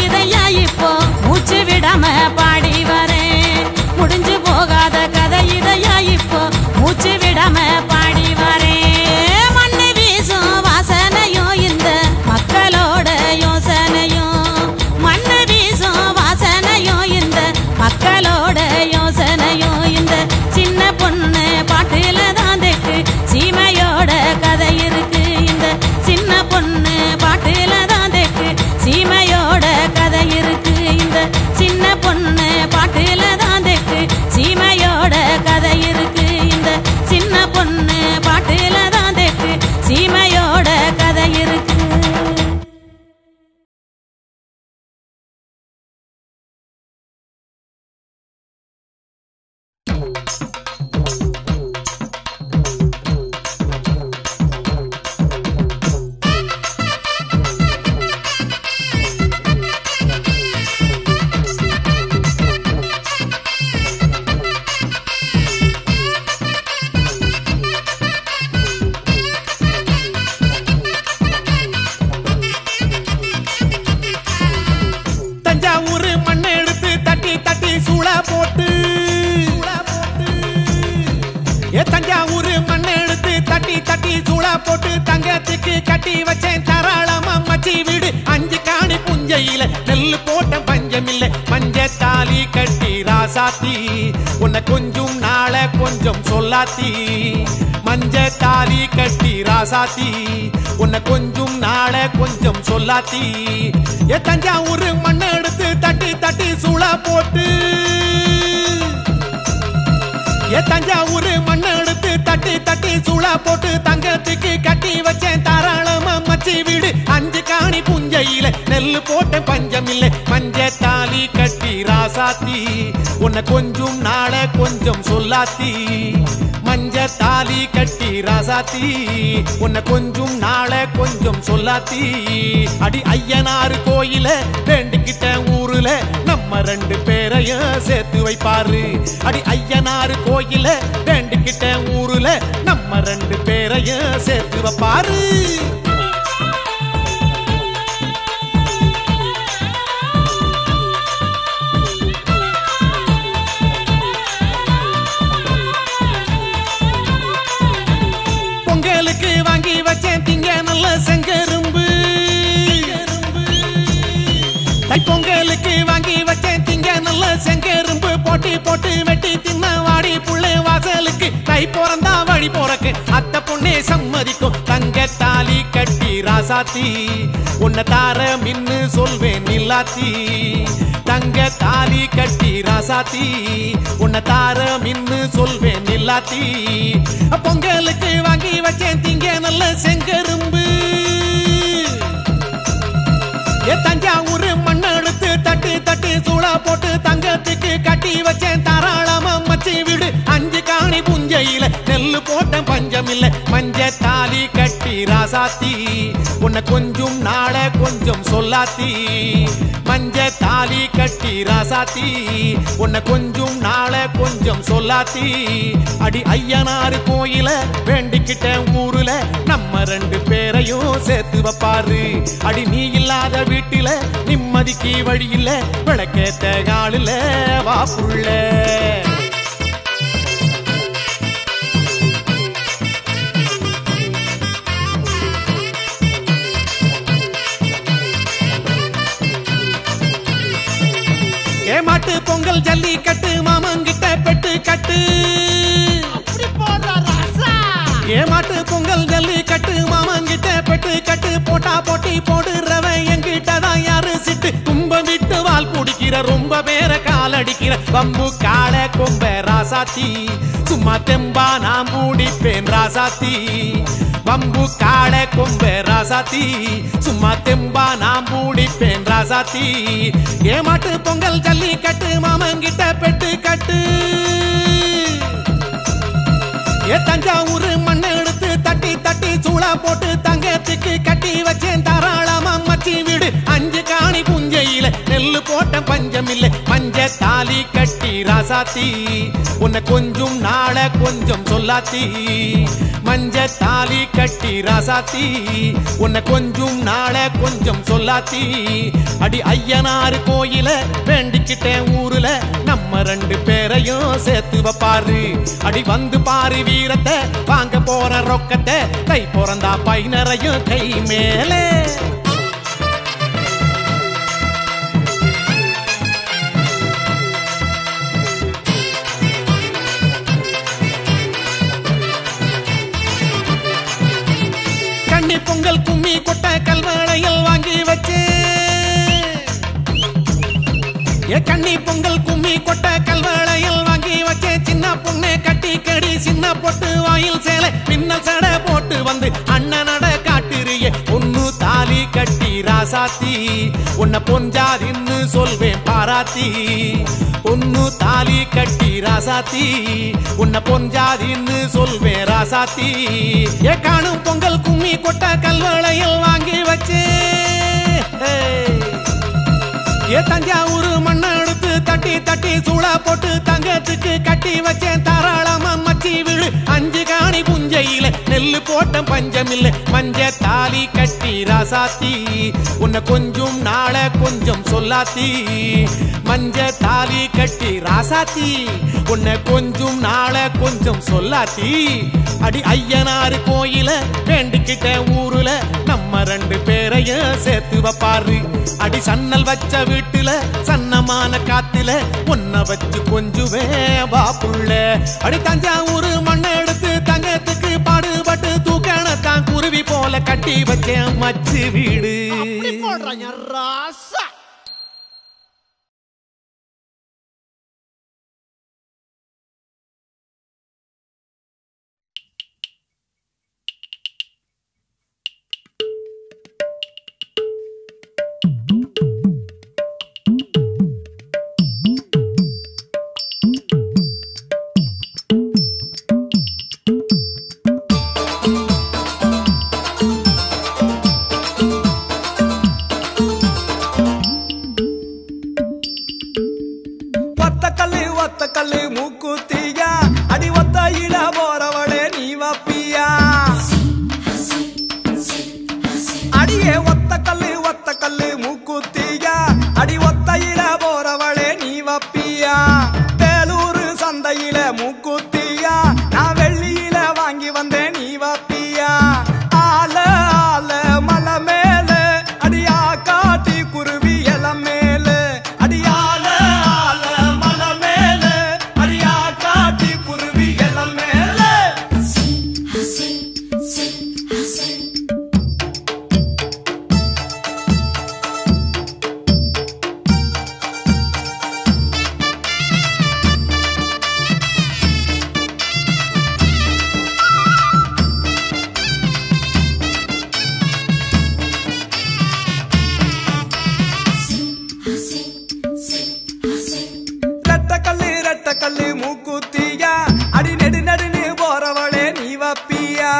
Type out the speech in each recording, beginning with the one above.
இதையா இப்போ மூச்சு விடாம பாடி வரேன் முடிஞ்சு போகாத கதை இதையா இப்போ மூச்சு விடாம பாடி வரேன் மண்ணு வீசும் வாசனையும் இந்த மக்களோட யோசனையும் மண்ணு வீசும் வாசனையும் இந்த மக்களோட யோசனையும் இந்த சின்ன பொண்ணு பாட்டுல தான் தெக்கு சீமையோட கதை இருக்கு இந்த சின்ன பொண்ணு பாட்டுல தான் தெக்கு சீமையோட கதை இருக்கு இந்த சின்ன பொண்ணு பாட்டுல தான் தெக்கு சீமையோட கதை இருக்கு இந்த சின்ன பொண்ணு பாட்டுல தான் தெக்கு சீமையோட கதை இருக்கு தஞ்சாவூர் மண்ணை எடுத்து தட்டி தட்டி சூள போட்டு ஏ தஞ்சாவூர் மண்ணை எடுத்து தட்டி தட்டி சூள போட்டு தங்கத்துக்கு கட்டி வச்சேன் தாராளமா மச்சி வீடு அஞ்சு காணி புஞ்சையில நெல்லு போட்ட பஞ்சமில்லை மஞ்ச தாலி கட்டி ராசாத்தி உன்னை கொஞ்சம் நாள கொஞ்சம் சொல்லாத்தி மஞ்ச தாலி கட்டி ராசாத்தி உன்னை கொஞ்சம் நாள கொஞ்சம் சொல்லாத்தி ஏ தஞ்சாவூர் மண்ணை எடுத்து தட்டி தட்டி சூள போட்டு ஏ தஞ்சாவூர் மண்ணை எடுத்து தட்டி தட்டி சூள போட்டு தங்கத்துக்கு கட்டி வச்சேன் தாராளமா மச்சி வீடு அஞ்சு காணி புஞ்சையில நெல்லு போட்ட பஞ்சமில்லை மஞ்ச தாலி கட்டி ராசாத்தி உன்னை கொஞ்சம் நாள கொஞ்சம் சொல்லாத்தி மஞ்ச தாலி கட்டி ராசாத்தி உன்னை கொஞ்சம் நாள கொஞ்சம் சொல்லாத்தி அடி ஐயனாறு கோயில வேண்டிக்கிட்ட ஊருல நம்ம ரெண்டு பேரையும் சேர்த்து வைப்பாரு அடி ஐயனாறு கோயில வேண்டிக்கிட்ட ஊருல நம்ம ரெண்டு பேரையும் சேர்த்து வைப்பாரு பொங்கலுக்கு வாங்கி வச்சேன் திங்க நல்ல செங்கரும்பு தைப்பொங்கலுக்கு வாங்கி வச்சேன் திங்க நல்ல செங்கரும்பு போட்டி போட்டு வெட்டி தின்ன வாடி புள்ளை வாசலுக்கு தை பிறந்தா வழி போறக்கு அத்த பொண்ணே சம்மதிக்கும் தங்க தாலி கட்டி ராசாத்தி உன்னை தார மின்னு சொல்வேன் நில்லாத்தி தங்க தாலி கட்டி ராசாத்தி உன்னை தார மின்னு சொல்வேன் நில்லாத்தி பொங்கலுக்கு வாங்கி வச்சேன் திங்க நல்ல செங்கரும்பு ஏ தஞ்சாவூர் மண்ணை எடுத்து தட்டி தட்டி சூளா போட்டு தங்கத்துக்கு கட்டி வச்சேன் தாராளமா மச்சி வீடு அஞ்சு காணி புஞ்சையில நெல்லு போட்ட பஞ்சமில்லை மஞ்ச தாலி கட்டி ராசாத்தி உன்னை கொஞ்சம் நாள கொஞ்சம் சொல்லாத்தி மஞ்ச தாலி கட்டி ராசாத்தி உன்னை கொஞ்சம் நாள கொஞ்சம் சொல்லாத்தி அடி ஐயனாறு கோயில வேண்டிக்கிட்ட ஊருல நம்ம ரெண்டு பேரையும் சேர்த்து வைப்பாரு அடி நீ இல்லாத வீட்டில நிம்மதிக்கு வழி இல்ல விளக்கேத்த காலில வா புள்ள ஏமாட்டு பொங்கல் ஜல்லிக்கட்டு மாமங்கிட்ட பெட்டு கட்டு ஏமாட்டு பொங்கல் ஜல்லிக்கட்டு மாமங்கிட்ட பெட்டு கட்டு போட்டா போட்டி போடுறவன் என்கிட்ட தான் யாரு சிட்டு தும்ப விட்டு வால் பிடிக்கிற ரொம்ப பேர காலடிக்கிற பம்பு கால கொம்ப ராசாத்தி சும்மா தெம்பா நான் மூடிப்பேன் ராசாத்தி பம்பு கால கொம்ப ராசாத்தி சும்மா தெம்பா நான் மூடிப்பேன் ராசாத்தி ஏமாட்டு பொங்கல் ஜல்லிக்கட்டு மாமங்கிட்ட பெட்டு கட்டு ஏ தஞ்சாவூர் மண்ணை எடுத்து தட்டி தட்டி சூளா போட்டு தங்கத்துக்கு கட்டி வச்சேன் தாராளமா மச்சி வீடு அஞ்சு காணி புஞ்சையில நெல்லு போட்ட பஞ்சமில்லை மஞ்ச மஞ்ச தாலி கட்டி ராசாத்தி உன்னை கொஞ்சம் நாள கொஞ்சம் சொல்லாத்தி மஞ்ச தாலி கட்டி ராசாத்தி உன்னை கொஞ்சம் நாள கொஞ்சம் சொல்லாத்தி அடி ஐயனார் கோயில வேண்டிக்கிட்டேன் ஊருல நம்ம ரெண்டு பேரையும் சேர்த்து வைப்பாரு அடி வந்து பாரு வீரத்தை வாங்க போற ரொக்கத்தை கை பிறந்தா பைனரையும் கை மேலே கன்னி பொங்கல் கும்மி கொட்ட கல்வளையல் வாங்கி வச்சு ஏ கன்னி பொங்கல் கும்மி கொட்ட கல்வளையல் வாங்கி வச்சு சின்ன பொண்ணு கட்டி கடி சின்ன பொட்டு வாயில் சேலை பின்னல் சட போட்டு வந்து அண்ணனட காட்டுறிய பொண்ணு தாலி கட்டி ராசாத்தி உன்னை பொஞ்சாதின்னு சொல்வேன் பாராத்தி பொண்ணு தாலி கட்டி ராசாத்தி உன்னை பொஞ்சாதின்னு சொல்வேன் ராசாத்தி ஏ காணும் பொங்கல் கும்மி கொட்ட கல்வளையல் வாங்கி வச்சு ஏ தஞ்சாவூர் மண்ணை எடுத்து தட்டி தட்டி சூளா போட்டு தங்கத்துக்கு கட்டி வச்சேன் தாராளமா மச்சி விழு அஞ்சு காணி புஞ்சையில நெல்லு போட்ட பஞ்சமில்ல மஞ்ச தாலி கட்டி ராசாத்தி உன்னை கொஞ்சம் நாள கொஞ்சம் சொல்லாத்தி மஞ்ச தாலி கட்டி ராசாத்தி உன்னை கொஞ்சம் நாள கொஞ்சம் சொல்லாத்தி அடி ஐயனாரு கோயில வேண்டிக்கிட்ட ஊருல நம்ம ரெண்டு பேரையும் சேர்த்து வைப்பாரு அடி சன்னல் வச்ச வீட்டுல சன்னமான காத்துல ஒன்ன வச்சு கொஞ்சுவே வாப்புள்ள அடி தஞ்சாவூர் மண்ணை எடுத்து தங்கத்துக்கு பாடுபட்டு தூக்கணத்தான் குருவி போல கட்டி வச்சேன் மச்சு வீடு அப்படி போடுறாங்க ராசா ஒத்த கல்லு ஒத்த கல்லு மூக்குத்தியா அடி ஒத்த இட போறவளே நீ வப்பியா அடியே ஒத்த கல்லு ஒத்த கல்லு மூக்குத்தியா அடி ஒத்த இட போறவளே நீ வப்பியா வேலூர் சந்தையில மூக்குத்தியா நான் வெள்ளியில வாங்கி வந்தேன் நீ வப்பியா ஆல ஆல மலை மேல அடியா காட்டி குருவி இல மேல அடியால ஆல மலை மேல அடியா காட்டி குருவி இல மேல ரெட்ட கல்லு ரெட்ட கல்லு மூக்குத்தியா அடி நெடு நடுன்னு போறவளே நீ வப்பியா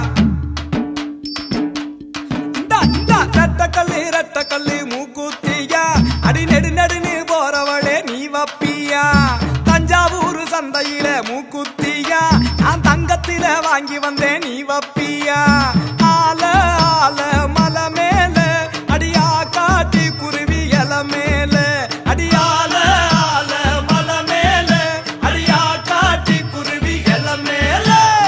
இந்தா, இந்தா, ரெட்ட கல்லு ரெட்ட கல்லு மூக்குத்தியா அடி நெடு நடுன்னு போறவளே நீ வப்பியா தஞ்சாவூர் சந்தையில மூக்குத்தியா நான் தங்கத்தில வாங்கி வந்தேன் நீ வப்பியா ஆல ஆல மலை மேல அடியா காட்டி குருவி இல மேல அடியால ஆல மலை மேல அடியா காட்டி குருவி இல மேல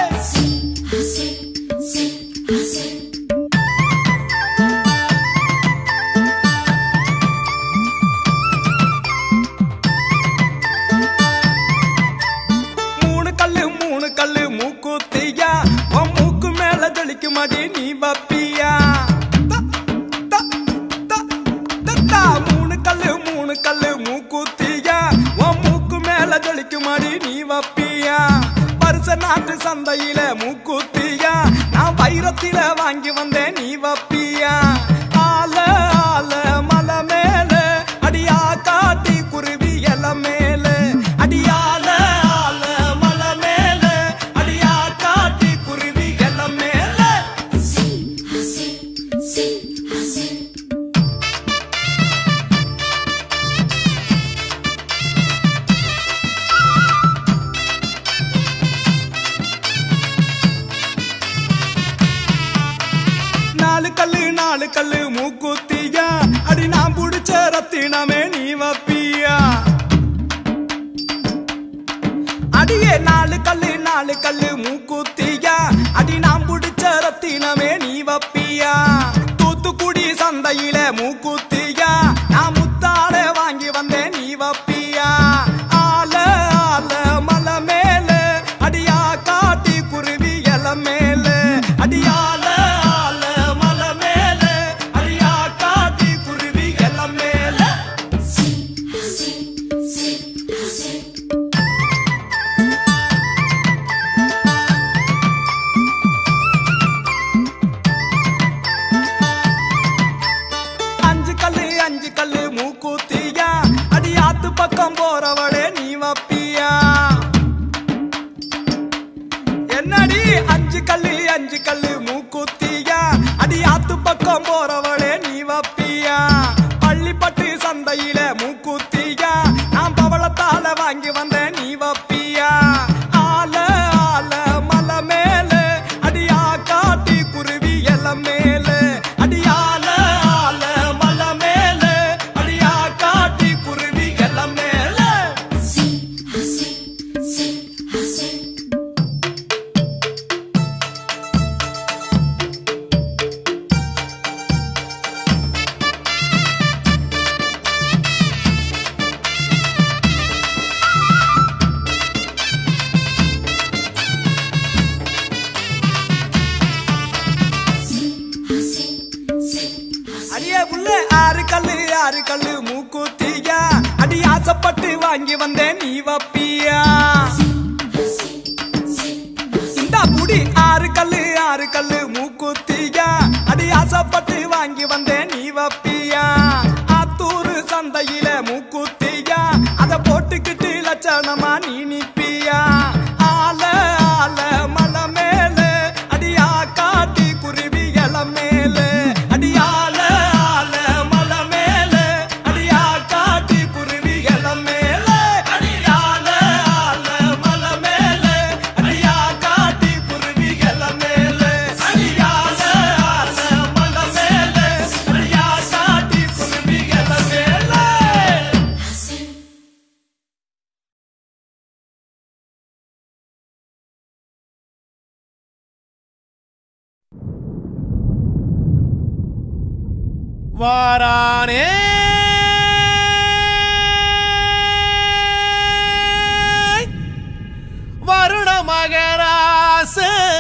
மூணு கல்லு மூணு கல்லு மூக்குத்தியா உன் மூக்கு மேல ஜலிக்கு மாடி நீ வப்பியா த, த, த, த, த. மூணு கல்லு மூணு கல்லு மூக்குத்தியா உன் மூக்கு மேல ஜலிக்கு மாடி நீ வப்பியா வருஷ நாட்டு சந்தையில மூக்குத்தியா நான் வைரத்தில வாங்கி வந்தேன் நீ வப்பியா ஆல ஆல மலை மேல அடியா காட்டி குருவி இல மேல அடியால ஆல மலை மேல அடியா காட்டி குருவி இல மேல நாலு கல்லு மூக்குத்தியா அடி நாம் புடிச்ச ரத்தினமே நீ வப்பியா தூத்துக்குடி சந்தையில மூக்குத்தியா நான் முத்தால வாங்கி வந்தேன் நீ வப்பியா ஆல ஆல மலை மேல அடியா காட்டி குருவி எல மேல அடியால ஆல மலை மேல அடியா காட்டி குருவி எல மேல அஞ்சு கல்லு அஞ்சு கல்லு மூக்குத்தியா அடியாத்து பக்கம் போறவளே நீ வப்பியா என்னடி அஞ்சு கல்லு அஞ்சு கல்லு மூக்குத்தியா அடியாத்து பக்கம் போறவளே நீ வப்பியா பள்ளிப்பட்டு சந்தையில மூக்குத்தியா நான் பவளத்தால வாங்கி வந்தேன் நீ வப்பியா ஆல ஆல மலை மேல அடியா காட்டி குருவி எல மேல அடியால ஆல மலை மேல அடியா காட்டி குருவி எல மேல அடியே புள்ள ஆறு கல்லு ஆறு கல்லு மூக்குத்தியா அடி ஆசைப்பட்டு வாங்கி வந்தேன் நீ வப்பியா இந்த புடி ஆறு கல்லு ஆறு கல்லு மூக்குத்தியா அடி ஆசைப்பட்டு வாங்கி வந்தேன் நீ வப்பியா ஆத்தூரு சந்தையில மூக்குத்தியா அத போட்டுக்கிட்டு லட்சணமா நீ நிப்பியா ஆல ஆல மலை மேல அடியா காட்டி குருவி எல மேல அடியால ஆல மலை மேல அடியா காட்டி குருவி எல மேல அடியால ஆல மலை மேல அடியா காட்டி குருவி எல மேல அடியால ஆல மலை மேல அடியா காட்டி குருவி எல மேல வாரானே வருண மகராச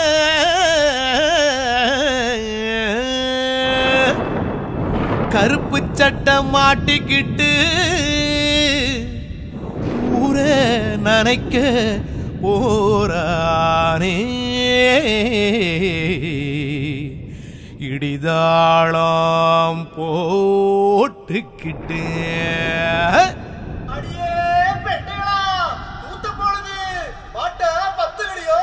கருப்பு சட்டை மாட்டிக்கிட்டு ஊரே நனைக்க போறானே இடிதாளம் போட்டுக்கிட்டு அடியே பெட்டைகளா தூத்த போடுது பாட்ட பத்து கடியோ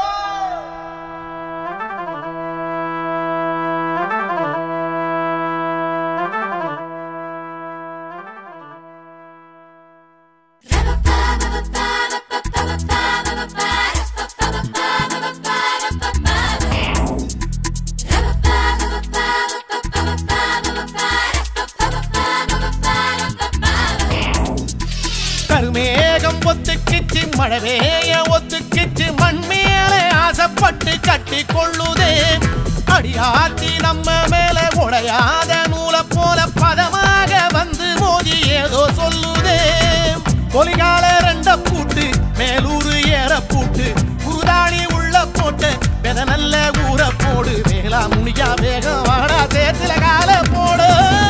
கருமேகம் ஒத்துக்கிச்சு மழவேய ஒத்துக்கிச்சு மண் மேலே ஆசைப்பட்டு கட்டி கொள்ளுதே அடியாத்தி நம்ம மேல உடையாத நூலை போல பதமாக வந்து மோதி ஏதோ சொல்லுதே கொலிகால ரெண்ட பூட்டு மேலூரு ஏற பூட்டு குருதாணி உள்ள போட்டு வெத நல்ல ஊற போடு வேளா முனியா வேகம் வாடா சேத்துல கால போடு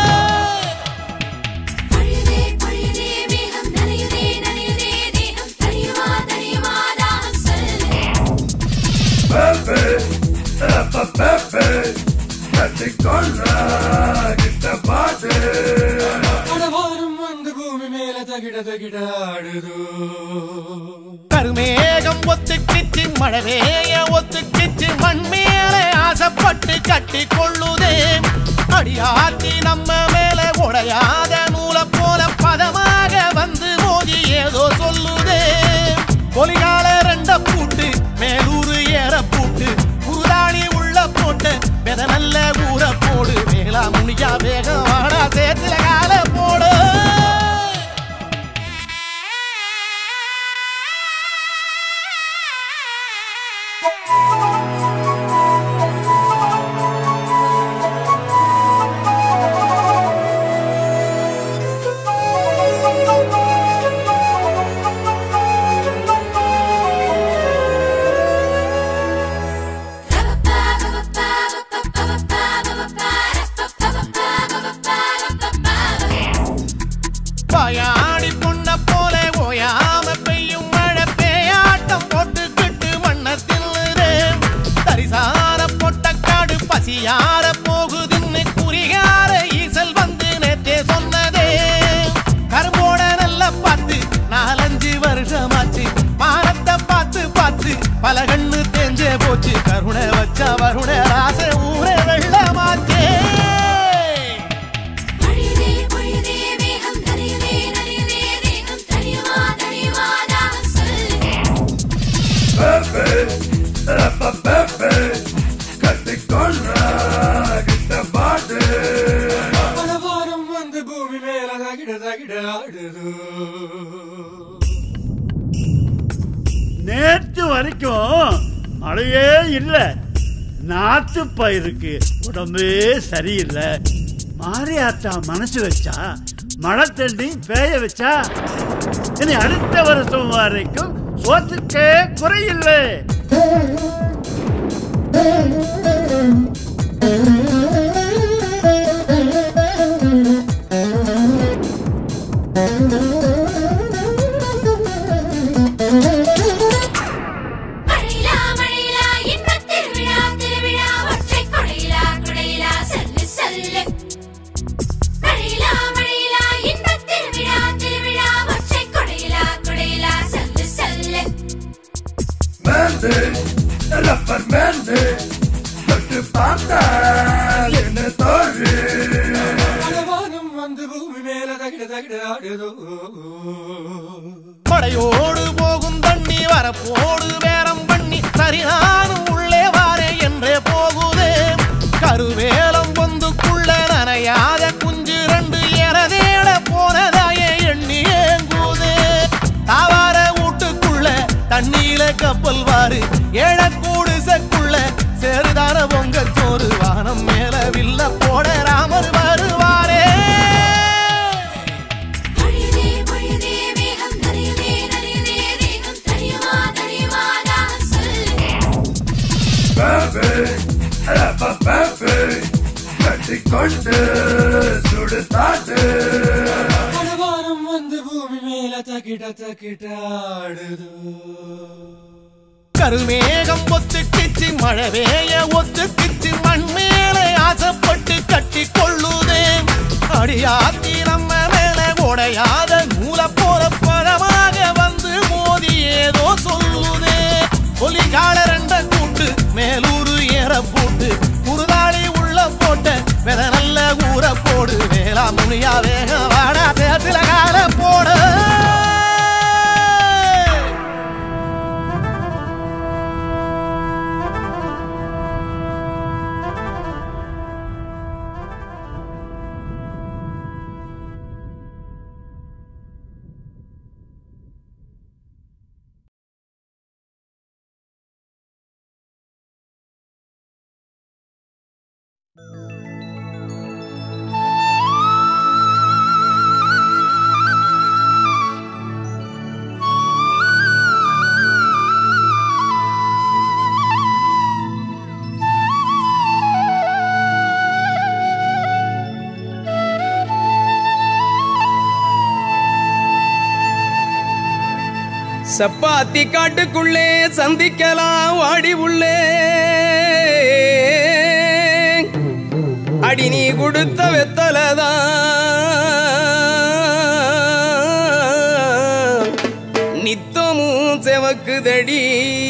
பொழியுதே பொழியுதே மேகம் நனையுதே நனையுதே தேகம் தனியுமா தனியுமா தாகம் சொல்லே கருமேகம் ஒத்துக்கிச்சு மழவேய ஒத்துக்கிச்சு மண் மேலே ஆசைப்பட்டு கட்டி கொள்ளுதே அடியாத்தி நம்ம மேல உடையாத நூலை போல பதமாக வந்து மோதி ஏதோ சொல்லுதே கொலிகால ரெண்ட பூட்டு மேலூரு ஏற பூட்டு குருதாணி உள்ள போட்டு வெத நல்ல ஊற போடு வேளா முனியா வேகம் வாடா சேத்துல கால போடு பரிசார பொட்டக்காடு பசியார போகுதுன்னு குறிகார ஈசல் வந்து நேத்தே சொன்னதே கரும்போட நல்ல பார்த்து நாலஞ்சு வருஷமாச்சு மானத்தை பார்த்து பார்த்து பல கண்ணு தேஞ்சே போச்சு கருணை வச்சா வருண ராச ஊரே வெள்ளமாச்சே பொழியுதே பொழியுதே மேகம் நனையுதே நனையுதே தேகம் தனியுமா தனியுமா தாகம் சொல்லு மனவாரம் வந்து பூமி மேல தகிட தகிட ஆடுது நேற்று வரைக்கும் மழையே இல்ல நாத்து பயிருக்கு உடம்பே சரியில்லை மாரியாத்தா மனசு வச்சா மழை தண்ணி பேய வச்சா இனி அடுத்த வருஷம் வரைக்கும் சோத்துக்கே குறையில்லை மழையிலா மழையிலா இன்பத் திருவிழா திருவிழா ஒற்றை கொடையிலா கொடையிலா சொல்லு சொல்லு மழையிலா மழையிலா இன்பத் திருவிழா திருவிழா ஒற்றை கொடையிலா கொடையிலா சொல்லு சொல்லு மனவாரம் வந்து பூமி மேல தகிட தகிட ஆடுது படையோடு போகும் தண்ணி வரப்போடு வேரம் பண்ணி சரிநானும் உள்ளே வாரே என்றே போகுதே கருவேலம் பொந்துக்குள்ள நனையாத குஞ்சு ரெண்டு எரதேட போனதாயே எண்ணி ஏங்குதே தாவார வீட்டுக்குள்ள தண்ணியில கப்பல் வாரு ஏழக்கூடு செக்குள்ள சேருதான பொங்க சோறு வானம் மேல வில்ல போட ராமர் வருவாரே பொழியுதே பொழியுதே மேகம் நனையுதே நனையுதே தேகம் தனியுமா தனியுமா தாகம் சொல்லு மனவாரம் வந்து பூமி மேல தகிட தகிட ஆடுது கருமேகம் ஒத்துக்கிச்சு மழை வேய ஒத்துக்கிச்சு மண் மேலே ஆசைப்பட்டு கட்டி கொள்ளுதே அடியாத்தி நம்ம மேல உடையாத நூல போல பழமாக வந்து மோதி ஏதோ சொல்லுதே ஒலிகால ரெண்ட கூட்டு மேலூரு ஏற போட்டு குருதாளி உள்ள போட்ட வெத நல்ல ஊற போடு வேளா முனியா வேக வாடா சேத்துல கால போடு சப்பாத்தி காட்டுக்குள்ளே சந்திக்கலாம் வாடி உள்ளே அடி நீ கொடுத்த வெத்தலதான் நித்தமும் செவக்குதடி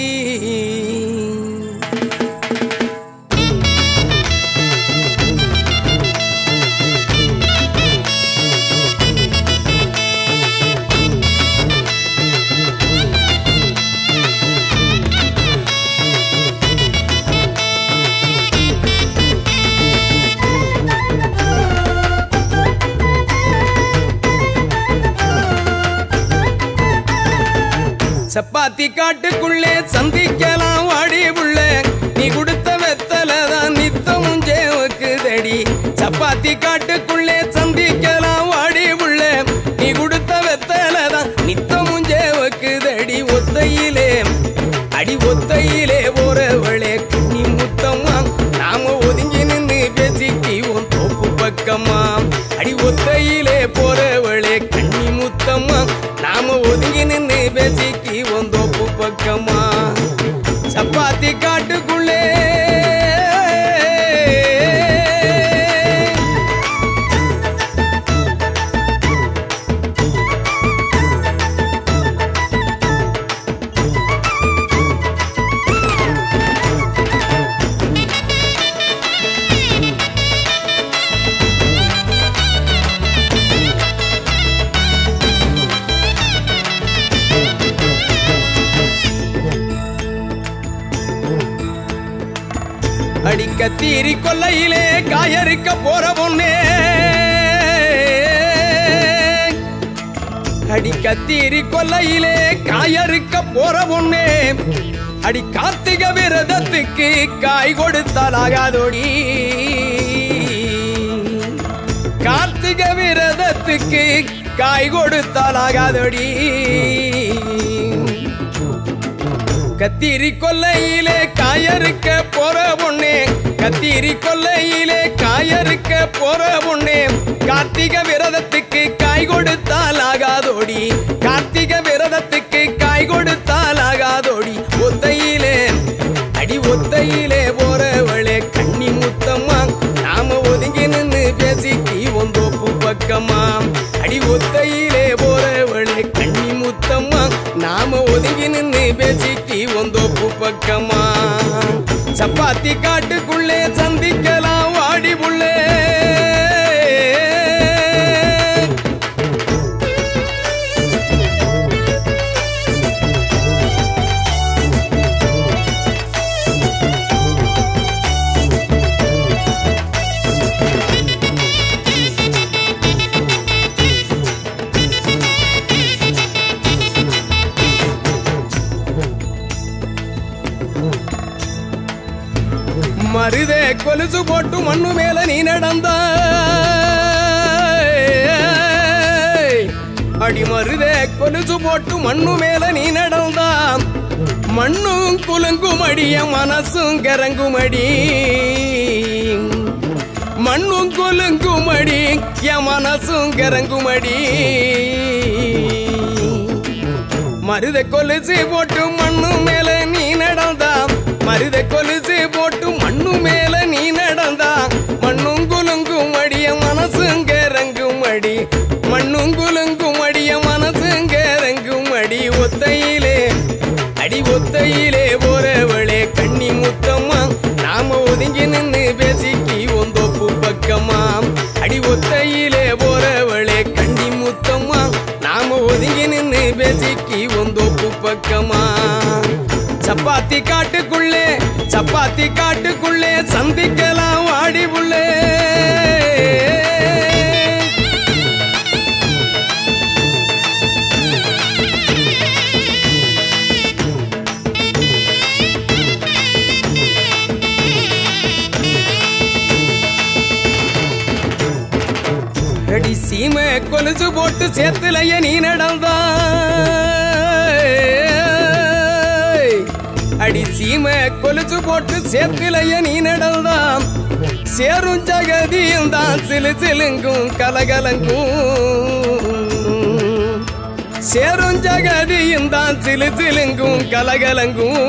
சப்பாத்தி காட்டுக்குள்ளே சந்திக்கலாம் வாடி புள்ள நீ கொடுத்த வெத்தலதான் நித்தமும் ஜேவுக்குதடி சப்பாத்தி காட்டுக்குள்ளே சந்திக்கலாம் வாடி புள்ள நீ கொடுத்த வெத்தலதான் நித்தமும் ஜேவுக்குதடி ஒத்தையிலே அடி ஒத்தையிலே போறவளே நீ முத்தம்மா நாம ஒதுங்கி நின்று பேசிக்கிவோம் தோப்பு பக்கமா அடி ஒத்தையிலே போறவளே கண்ணி முத்தம்மா நாம ஒதுங்கி நின்று பேசிக்கிவோம் தோப்பு பக்கமா சப்பாத்தி காட்டுக்குள்ளே அடிக்கத்தீரி கொல்லையிலே காயறுக்க போற பொண்ணே அடிக்கத்தீரி கொல்லையிலே காயறுக்க போற பொண்ணே அடி கார்த்திக விரதத்துக்கு காய் கொடுத்தாலாகாதோடி கார்த்திக விரதத்துக்கு காய் கொடுத்தாலாகாதோடி கத்திரி கொல்லையிலே காயறுக்க போற பொண்ணே கத்திரி கொல்லையிலே காயறுக்க போற பொண்ணே கார்த்திக விரதத்துக்கு காய் கொடுத்தால் ஆகாதோடி கார்த்திக விரதத்துக்கு காய் கொடுத்தால் ஆகாதோடி ஒத்தையிலே அடி ஒத்தையிலே போறவளே கண்ணி முத்தம்மா நாம ஒதுங்கி நின்னு பேசிக்கி ஒந்தோப்பு பக்கமா அடி ஒத்தையிலே போறவளே கண்ணி முத்தம்மா நாம ஒதுங்கி நின்னு பேசிக்கி ஒந்தோப்பு பக்கமா சப்பாத்தி காட்டுக்குள்ளே சந்திக்கலாம் வாடி புள்ளே மருதே கொலுசு போட்டு மண்ணு மேல நீ நடந்த அடி மருதே கொலுசு போட்டு மண்ணு மேல நீ நடந்த மண்ணும் குலுங்கும் அடிய மனசும் கரங்கும் அடி மண்ணும் குலுங்கும் அடி என் மனசும் கரங்கும் அடி மருத கொலுசு போட்டு மண்ணு மேல நீ நடந்தா மருத கொலுசு போட்டு மண்ணு மேல நீ நடந்தா மண்ணும் குலுங்கும் அடிய மனசுங்க இறங்கும் அடி மண்ணும் குலுங்கும் அடிய மனசுங்க இறங்கும் அடி ஒத்தையிலே அடி ஒத்தையிலே போறவளே கண்ணி முத்தம்மா நாம ஒதுங்கி நின்னு பேசிக்கி ஒந்தோப்பு பக்கமா அடி ஒத்தையிலே போறவளே கண்ணி முத்தம்மா நாம ஒதுங்கி நின்னு பேசிக்கி ஒந்தோப்பு பக்கமா சப்பாத்தி காட்டுக்குள்ளே சப்பாத்தி காட்டுக்குள்ளே சந்திக்கலாம் வாடி புள்ளே அடி சீமை கொலுசு போட்டு சேத்துலைய நீ நடந்தா அடி சீமை கொலுசு போட்டு சேத்துலைய நீ நடந்தா சேரும் ஜகதியும் தான் சிலு சிலுங்கும் கலகலங்கும் சேரும் ஜகதியும் தான் சிலு சிலுங்கும் கலகலங்கும்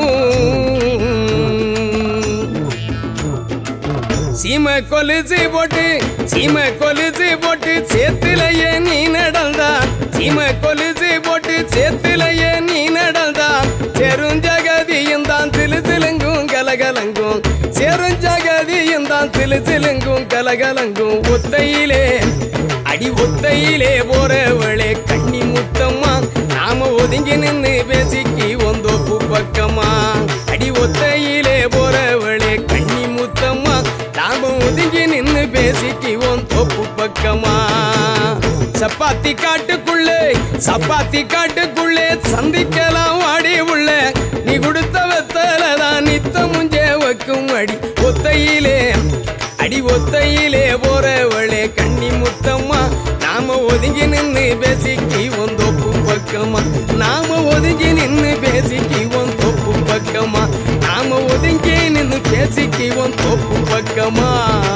சீமை கொலுசு போட்டு சீமை கொலுசு போட்டு சேத்துலையே நீ நடந்தா சீமை கொலுசு போட்டு சேத்துலையே நீ நடந்தா செருஞ்சகதியும் தான் சிலு சிலுங்கும் கலகலங்கும் செருஞ்சகதியும் தான் சிலு சிலுங்கும் கலகலங்கும் ஒத்தையிலே அடி ஒத்தையிலே போறவளே கண்ணி முத்தம்மா நாம ஒதுங்கி நின்னு பேசிக்கி ஒந்தோப்பு பக்கமா அடி ஒத்தையிலே போறவளே கண்ணி முத்தம்மா நாம ஒதுங்கி நின்னு பேசிக்கி உன் தோப்பு பக்கமா சப்பாத்தி காட்டுக்குள்ளே சப்பாத்தி காட்டுக்குள்ளே சந்திக்கலாம் வாடி உள்ள நீ கொடுத்த வெத்தல தான் நித்த முஞ்சே வைக்கும் அடி ஒத்தையிலே அடி ஒத்தையிலே போறவளே கண்ணி முத்தம்மா நாம ஒதுங்கி நின்னு பேசிக்கி உன் தோப்பு பக்கமா நாம ஒதுங்கி நின்னு பேசிக்கி உன் தோப்பு பக்கமா நாம ஒதுங்கி நின்னு பேசிக்கி உன் தோப்பு பக்கமா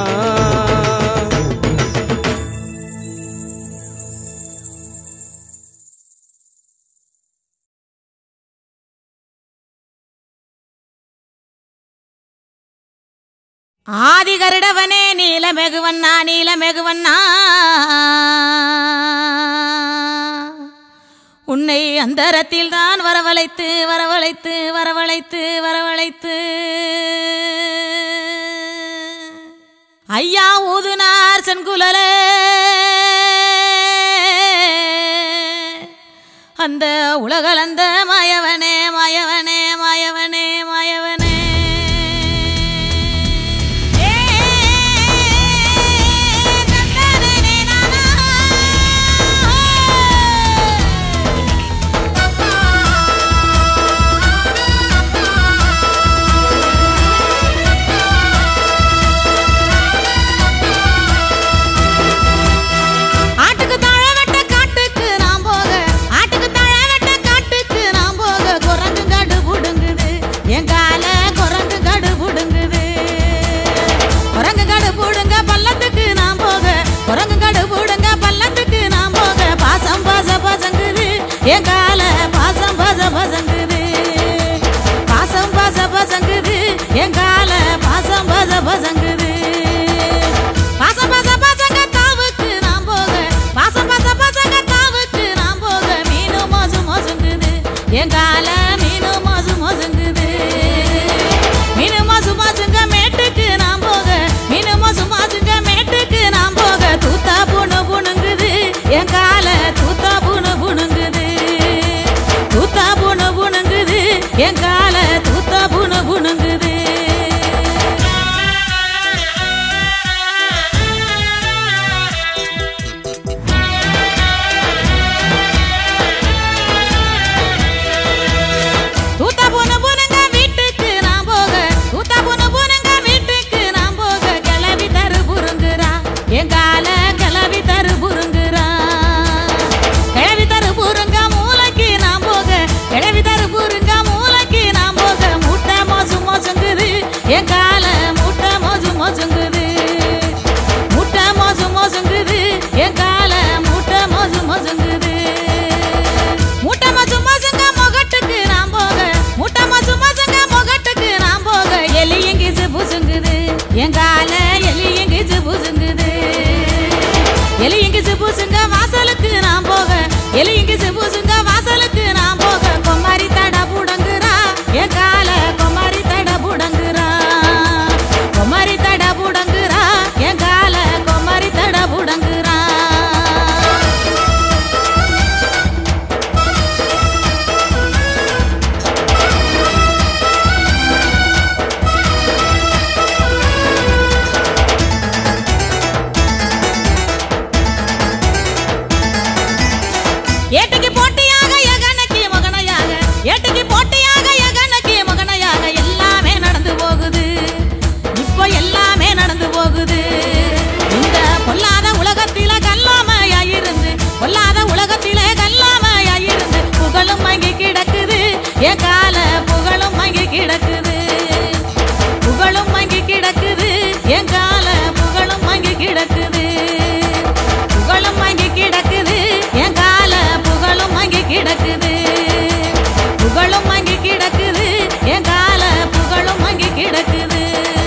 ஆதி கருடவனே நீலமெகுவண்ணா நீலமெகுவண்ணா உன்னை அந்தரத்தில் தான் வரவழைத்து வரவழைத்து வரவழைத்து வரவழைத்து ஐயா ஊதுனார் சென்குலலே அந்த உலகளந்த மாயவனே மாயவனே மாயவனே மாயவனே என் கால பாசம் பச பசங்குது பாசம் பச பசங்குது என் கால பாசம் பச பசங்குது பாசம் பச பசங்க தாவுக்கு நான் போக பாசம் பச பசங்க தாவுக்கு நான் போக மீனு மோசு மோசுங்குது என் கால மீனு மோசு மோசுங்குது மீனு மோசு மோசுங்க மேட்டுக்கு நான் போக மீனு மோசு மோசுங்க மேட்டுக்கு நான் போக தூத்தா புணு புணுங்குது என் கால தூத்தா புணு புணுங்குது தூத்தா புணு புணுங்குது என் கால தூத்தா புணு புணுங்குது தூத்தா புனு புனுங்க வீட்டுக்கு நான் போக தூத்தா புனு புனுங்க வீட்டுக்கு நான் போக கிளவி தரு புருங்குறா என் கால கிளவி தரு புருங்குறா கிளவி தரு புருங்க மூளைக்கு நான் போக கிளவி தரு புருங்க மூளைக்கு நான் போக மூட்டை மோசு மோசுங்குது என் கால மூட்டை மோசு மோசுங்குது மூட்டை மோசு மோசுங்குது என் கால மூட்டை மோசு மோசுங்குது மூட்டை மோசு மோசுங்க முகட்டுக்கு நான் போக மூட்டை மோசு மோசுங்க முகட்டுக்கு நான் போக எலி எங்கிச்சு புசுங்குது என் கால எலி எங்கிச்சு புசுங்குது எலி எங்கிச்சு புசுங்க வாசலுக்கு நான் போக எலி எங்கிச்சு புசுங்க வாசலுக்கு நான் போக கொமாரி தட புடங்குறா என் கால கொமாரி தட புடங்குறா கொமாரி தட புடங்குறா என் கால கொமாரி தட புடங்குறா ஏட்டுக்கு போட்டியாக எகனக்கு மகனையாக ஏட்டுக்கு போட்டியாக எகனக்கு மகனையாக எல்லாமே நடந்து போகுது இப்போ எல்லாமே நடந்து போகுது இந்த பொல்லாத உலகத்தில கல்லாமையாயிருந்து பொல்லாத உலகத்தில கல்லாமையாயிருந்து புகழும் மங்கி கிடக்குது என் கால புகழும் மங்கி கிடக்குது புகழும் மங்கி கிடக்குது என் கால புகழும் மங்கி கிடக்குது புகழும் மங்கி கிடக்குது என் கால புகழும் மங்கி கிடக்குது புகழும் மங்கி கிடக்குது என் கால புகழும் மங்கி கிடக்குது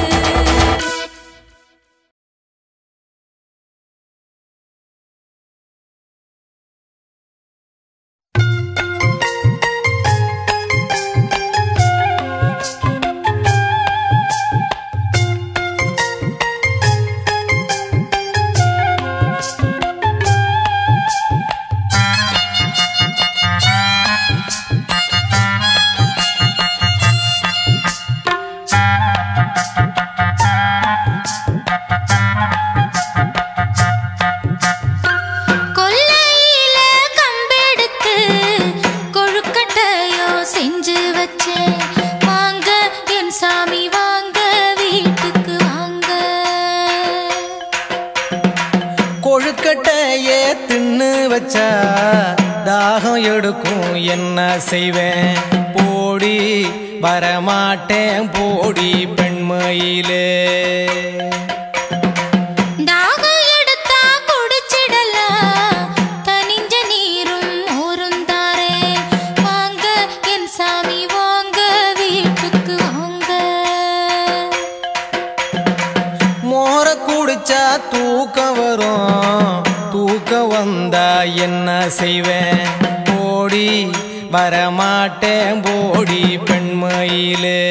கொல்லையில கம்பெடுத்து கொழுக்கட்டையோ செஞ்சு வச்சேன் வாங்க என் சாமி வாங்க வீட்டுக்கு வாங்க கொழுக்கட்டையே தின்னு வச்சா தாகம் எடுக்கும் என்ன செய்வேன் போடி வரமாட்டேன் போடி பெண்மையிலே தாகம் எடுத்தா குடிச்சிடலாம் தனிஞ்ச நீரும் மோரும் தாரேன் வாங்க என் சாமி வாங்க வீட்டுக்கு வாங்க மோர குடிச்சா தூக்கம் வரும் தூக்கம் வந்தா என்ன செய்வேன் போடி வரமாட்டேன் போடி பெண்மையிலே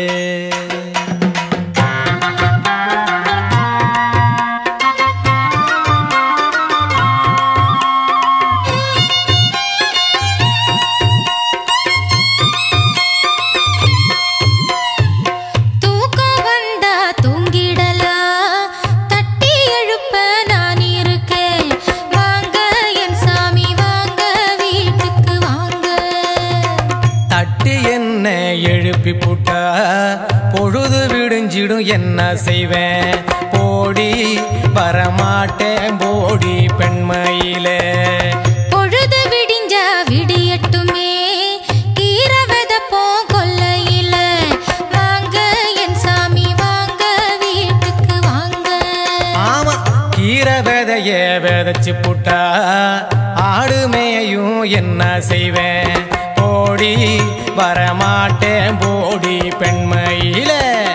தூக்கம் வந்தா தூங்கிடலாம் தட்டி எழுப்ப நான் இருக்கேன் வாங்க என் சாமி வாங்க வீட்டுக்கு வாங்க தட்டி என்ன எழுப்பி புட்டா பொழுது விடிஞ்சிடும் என்ன செய்வேன் போடி வரமாட்டேன் போடி பெண்மையிலே பொழுது விடிஞ்சா விடியட்டுமே கீரை விதப்போம் கொல்லையில வாங்க என் சாமி வாங்க வீட்டுக்கு வாங்க ஆமா கீரை விதைய விதைச்சு புட்டா ஆடு மேயும் என்ன செய்வேன் போடி வரமாட்டேன் போடி பெண்மையில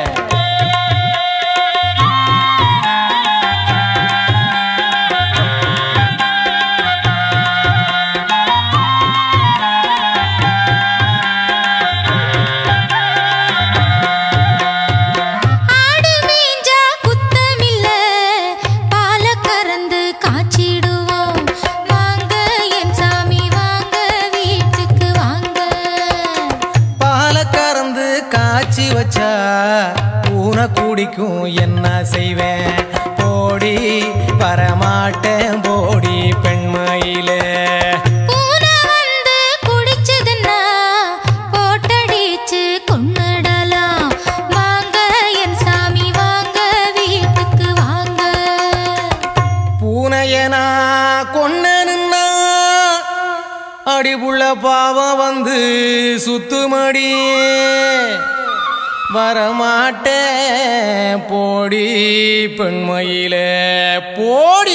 ஆடு மேஞ்சா குத்தமில்ல பால கறந்து காய்ச்சிடுவோம் வாங்க என் சாமி வாங்க வீட்டுக்கு வாங்க பாலை கறந்து காய்ச்சி வச்சா பூனை குடிக்கும் என்ன செய்வேன் போடி வரமாட்டேன் போடி பெண்மையிலே பூனை வந்து குடிச்சதுன்னா போட்டடிச்சு கொன்னுடலாம் வாங்க என் சாமி வாங்க வீட்டுக்கு வாங்க பூனைய நான் கொன்னனுன்னா அடிபுள்ள பாவம் வந்து சுத்துமடி வரமாட்டேன் போடி பெண்மையிலே போடி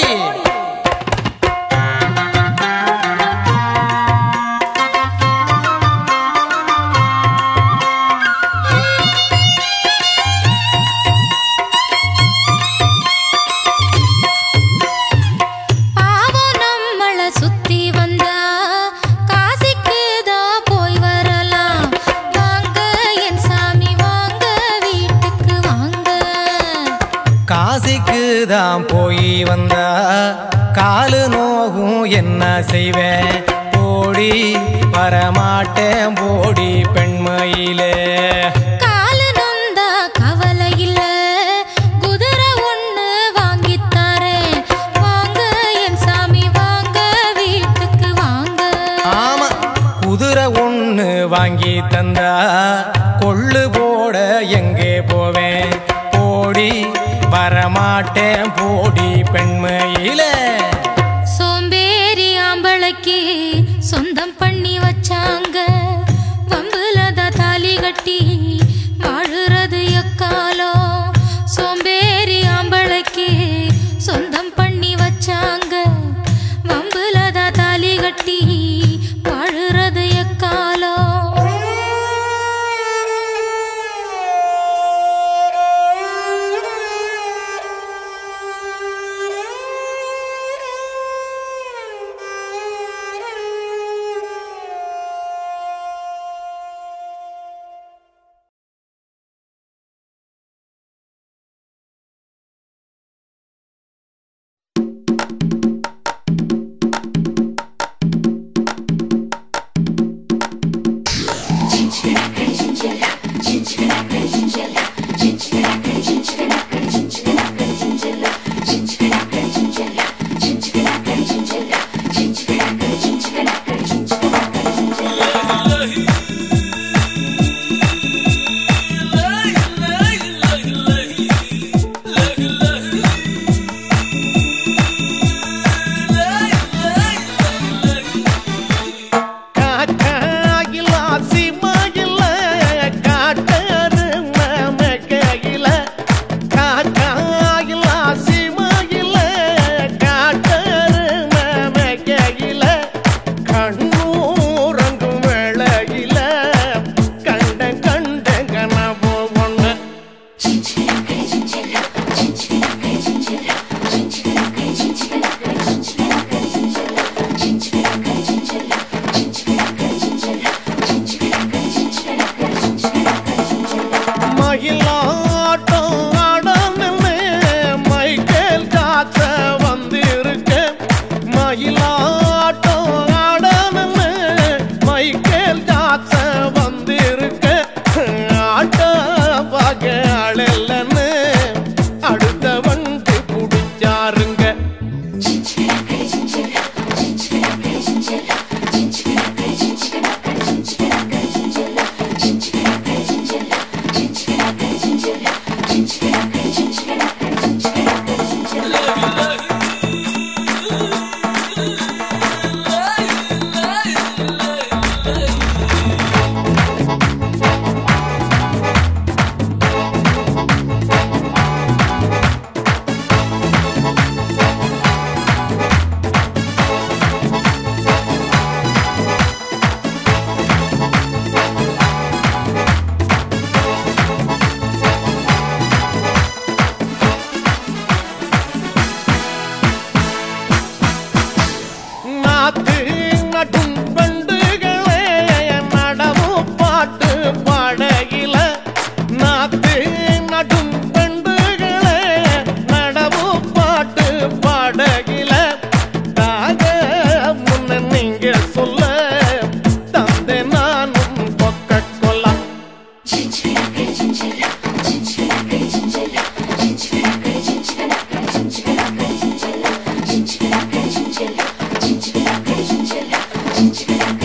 பாவம் நம்மள சுத்தி வந்தா காசிக்கு தான் போய் வரலாம் வாங்க என் சாமி வாங்க வீட்டுக்கு வாங்க காசிக்கு தான் போய் வந்தா காலு நோகும் என்ன செய்வேன் போடி வரமாட்டேன் போடி பெண்மையிலே காலு நொந்தா கவலை இல்ல குதிரை ஒண்ணு வாங்கித் தரேன் வாங்க என் சாமி வாங்க வீட்டுக்கு வாங்க ஆமா குதிரை ஒண்ணு வாங்கி தந்தா கொள்ளு போட எங்கே போவேன் போடி வரமாட்டேன் போடி பெண்மையிலே சோம்பேறி ஆம்பளைக்கு சொந்தம் பண்ணி வச்சாங்க வம்புல தான் தாலி கட்டி வாழுறது எக்காலம் சோம்பேறி ஆம்பளைக்கு சொந்தம் பண்ணி வச்சாங்க வம்புல தான் தாலி கட்டி வாழுறது எக்காலம்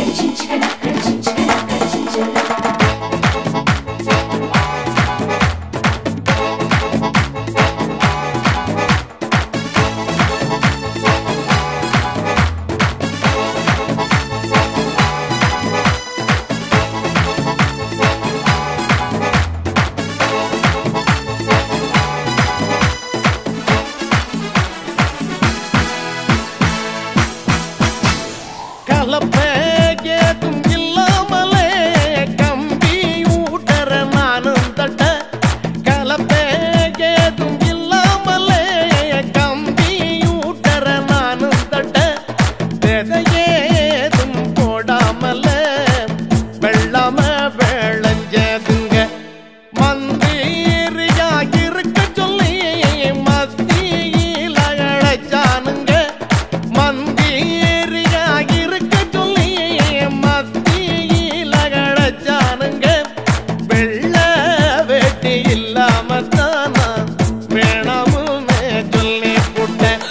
கலப்பே ஏதும் இல்லாமலே கம்பி ஊட்டற நானும் தட்ட கலப்பே ஏதும் இல்லாமலே கம்பி ஊட்டற நானும் தட்ட விதையேதும் போடாமல வெள்ளாம விளைஞ்சதுங்க மந்தீரியா இருக்க சொல்லி மத்தியில அழைச்சானுங்க மந்தீரியா இருக்க சொல்லி மத்தியில அழைச்சானுங்க வெள்ள வேட்டி இல்லாம தானா வேணாமுன்னு சொல்லி போட்டேன்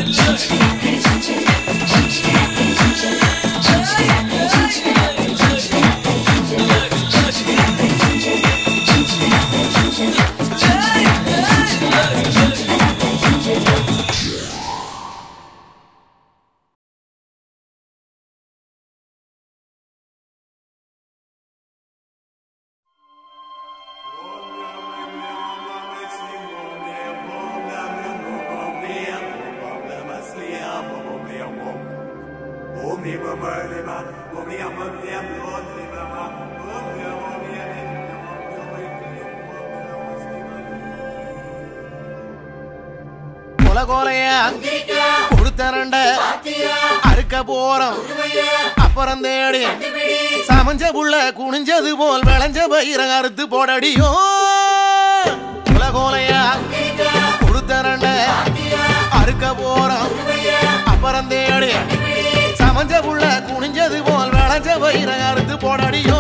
கொல கொலையா கொடுத்தரண்ட அறுக்க போறோம் அப்புறம் தேடி சமஞ்ச புள்ள குனிஞ்சது போல் விளைஞ்ச பயிர அறுத்து போடடியோ கொல கொலையா கொடுத்தரண்ட அறுக்க போறோம் அப்புறம் தேடி சமஞ்ச புள்ள குனிஞ்சது போல் விளைஞ்ச பயிர அறுத்து போடடியோ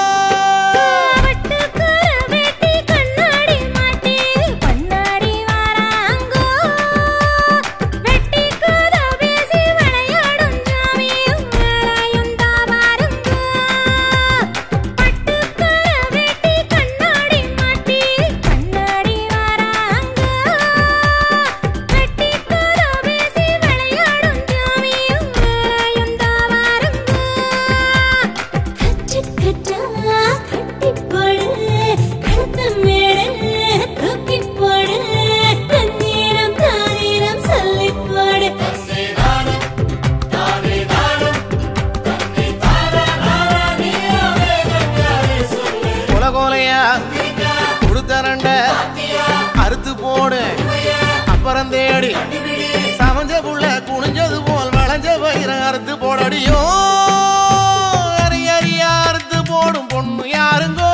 வட்டுக்கர வேட்டி கண்ணாடி மாட்டி பண்ணாடி வாராங்கோ வெட்டி கத பேசி விளையாடும் ஜாமியும் வேலையும் தாவாருங்கோ வட்டுக்கர வேட்டி கண்ணாடி மாட்டி பண்ணாடி வாராங்கோ வெட்டி கத பேசி விளையாடும் ஜாமியும் வேலையும் தாவாருங்கோ கச்சக்கச்சா கட்டிப் போடு, கழுத்து மேடு தூக்கிப் போடு, தண்ணீரம் தானீரம் சொல்லிப் போடு. கொல கொலையா கொடுத்தரண்ட அறுத்து போடு அப்புறம் தேடி சமஞ்ச புள்ள குனிஞ்சது போல் விளைஞ்ச பயிர அறுத்து போடடியோ அரி அரியா அறுத்து போடும் பொண்ணு யாருங்கோ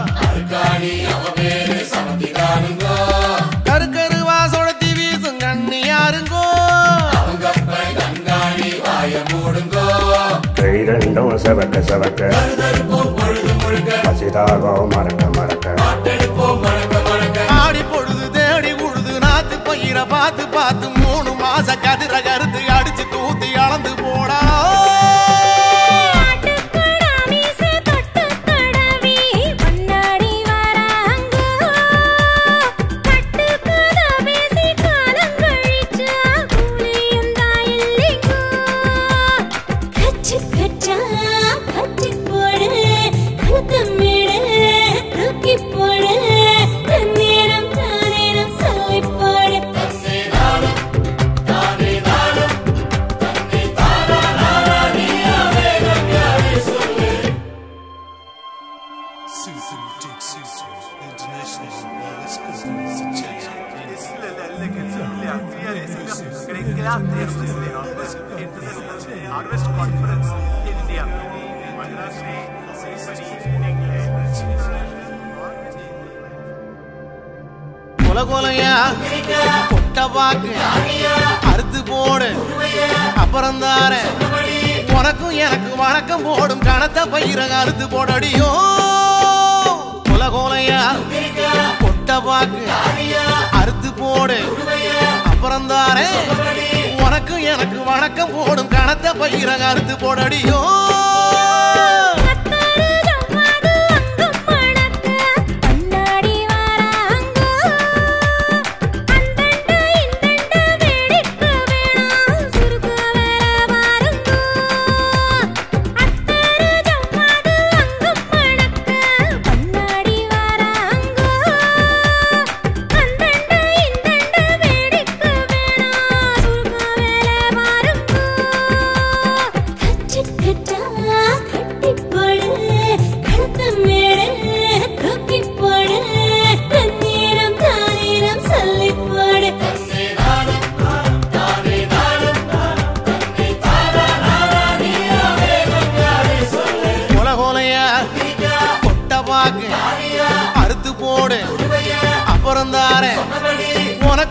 கரு கருவா சொடத்தி வீசும் கண்ணு யாருங்கோ கை ரெண்டும் செவக்க செவக்க பசிதாகோ மறக்க மறக்க ஆடி பொழுது தேடி உழுது நாத்து பயிர பார்த்து பார்த்து மூணு மாச கதிர கருத்து அடிச்சு தூத்தி அளந்து போடா ஆட்டுக்கடா மீசை தொட்டு தடவி பண்ணாடி வாராங்கோ. கட்டுக்கத பேசி காலம் கழிச்சா கூலியும் தாயில்லைங்கோ. கச்சக்கச்சா கட்டிப் போடு, கழுத்து மேடு தூக்கிப் போடு, தண்ணீரம் தானீரம் சொல்லிப் போடு. Harvest Conference, India. Maharashtra, Symphony, கொல கொலையா கொட்ட பாக்கு அறுத்து போடு அப்புறம் தார உனக்கும் எனக்கு வணக்கம் போடும் கணத்த பயிர அறுத்து போடடியோ கொல கொலையா கொட்ட பாக்கு அறுத்து போடு அப்புறம் தார உனக்கும் எனக்கு வணக்கம் போடும் கணத்த பயிர அறுத்து போடடியோ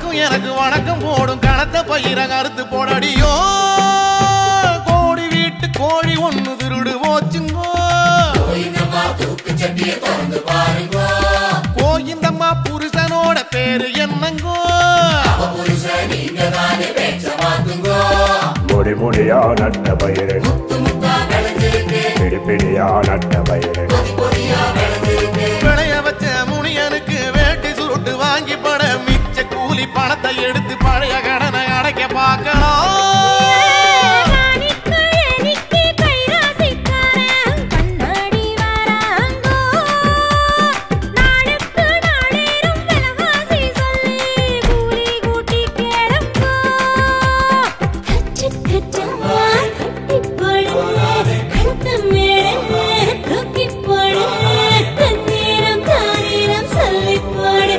உனக்கும் எனக்கு வணக்கம் போடும் கணத்த பயிர கருத்து போடடியோ கோடி வீட்டு கோழி ஒண்ணு திருடு போச்சுங்கோ கோயிந்தம்மா புருஷனோட பேரு என்னங்கோ முடி முடியா நட்ட பயிறு பிடி பிடியா நட்ட பயிறு விளைய வச்ச முனியனுக்கு வேட்டி சுருட்டு வாங்கி பட மிச்ச கூலி பணத்தை எடுத்து பழைய கடனை அடைக்க பார்க்கணும் காணிக்கையனிக்கு கைராசிக்காரன் கண்ணாடி வராங்கோ நாளுக்கு நாளேரும் விலவாசி சொல்லி கூலி கூட்டி கேளுங்கோ கச்சு கச்சா கட்டி போடு கழுத்த மேலே தூக்கி போடு தண்ணீரம் தானீரம் சொல்லி போடு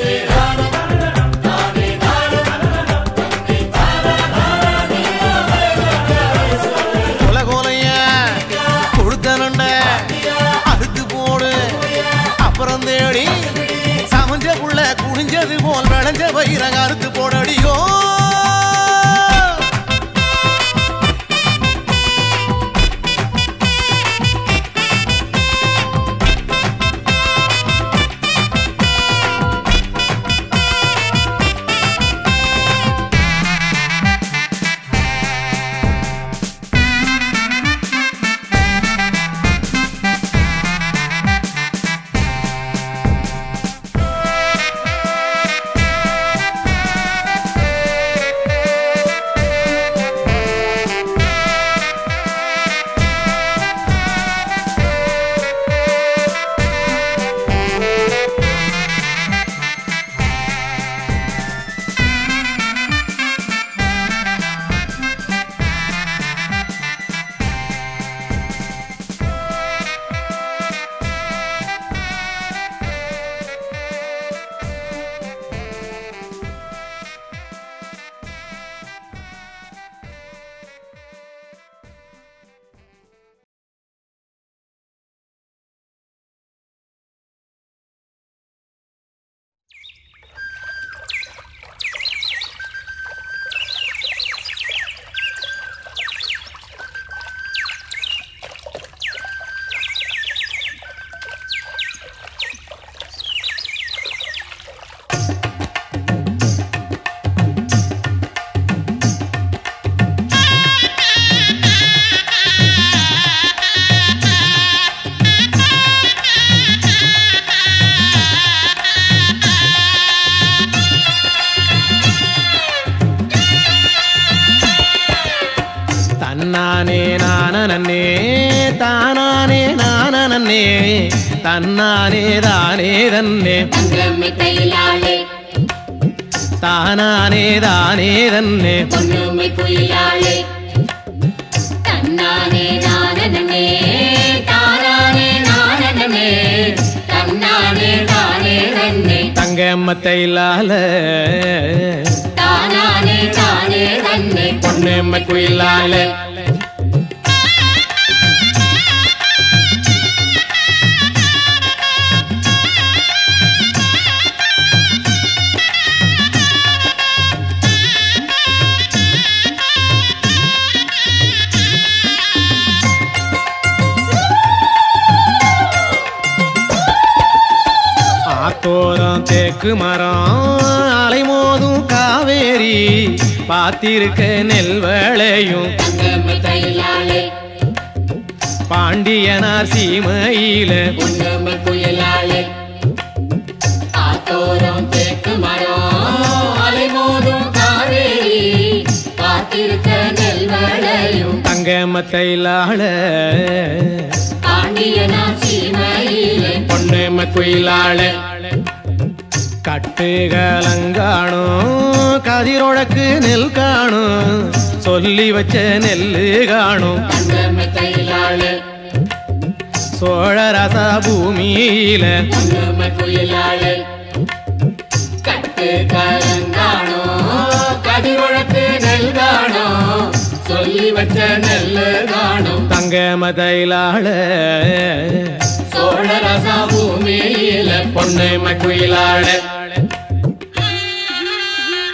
கொலகோலைய கொடுத்தனுண்ட அறுத்து போடு அப்புறம் தேடி சமைஞ்ச புள்ள குனிஞ்சது போல் விளைஞ்ச பயிரங்க அறுத்து போடடியோ தன்னானே நானனே தானானே நானனே தன்னானே தானே தன்னே தங்கம்மை தைலாளே தானானே தானே தன்னே பொன்னுமை குயிலாளே தன்னானே நானனே தானானே நானனே தன்னானே தானே தன்னே தங்கம்மத்தை இல்லால தானானே தானே தன்னே பொன்னம்மை குயிலால ஆத்தோரம் தேக்கு மரம் அலைமோதும் காவேரி பாத்திருக்க நெல் வேளையும் தங்கம்மை தைலாளே பாண்டியனார் சீமையில பொன்னுமை குயிலாளே ஆத்தோரம் தேக்கு மரம் அலைமோதும் காவேரி காத்திருக்க நெல் வளையும் தங்கம்மத்தை இல்லாள பாண்டியனா சீமையிலே பொன்னம்ம குயிலாள கட்டுகலங்காணும் கதிரொழக்கு நெல் காணும் சொல்லி வச்ச நெல்லு காணும் தங்கம்மை தைலாளே சோழரச பூமியில பொன்னுமை குயிலாளே கட்டு கலங்கானோ கதிரொழக்கு நெல் காணோ சொல்லி வச்ச நெல்லு காணும் தங்கமதையிலாள சோழரசா பூமியில பொன்னம்ம குயிலாள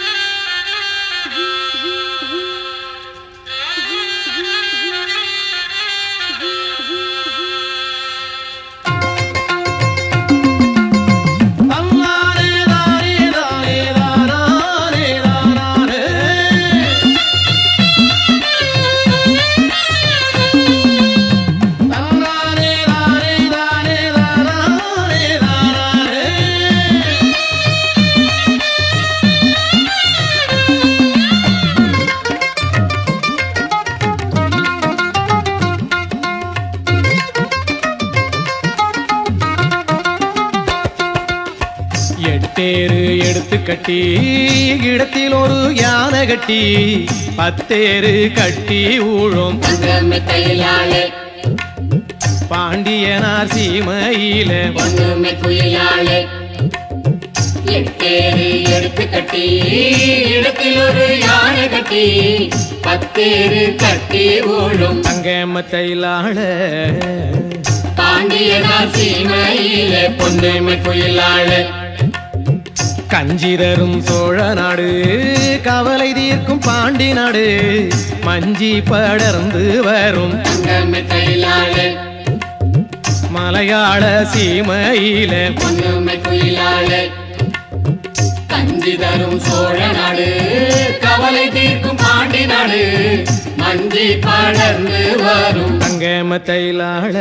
எட்டேரு எடுத்து கட்டி இடத்தில் ஒரு யானை கட்டி பத்தேரு கட்டி ஊழும் தங்கமே கையிலாளே பாண்டியனார் சீமையில பொண்ணுமே குயிலாளே எட்டேரு எடுத்து கட்டி இடத்தில் ஒரு யானை கட்டி பத்தேரு கட்டி ஓடும் தங்கமத்தையிலாள பாண்டியனார் சீமையிலே பொண்ணுமை குயிலாளே கஞ்சிதரும் சோழ நாடு கவலை தீர்க்கும் பாண்டி நாடு மஞ்சி படர்ந்து வரும் தங்கமே கையிலாளே மலையாள சீமையில பொண்ணுமை குயிலாளே கஞ்சி தரும் சோழ நாடு கவலை தீர்க்கும் பாண்டி நாடு மஞ்சி படர்ந்து வரும் தங்கமத்தையிலாள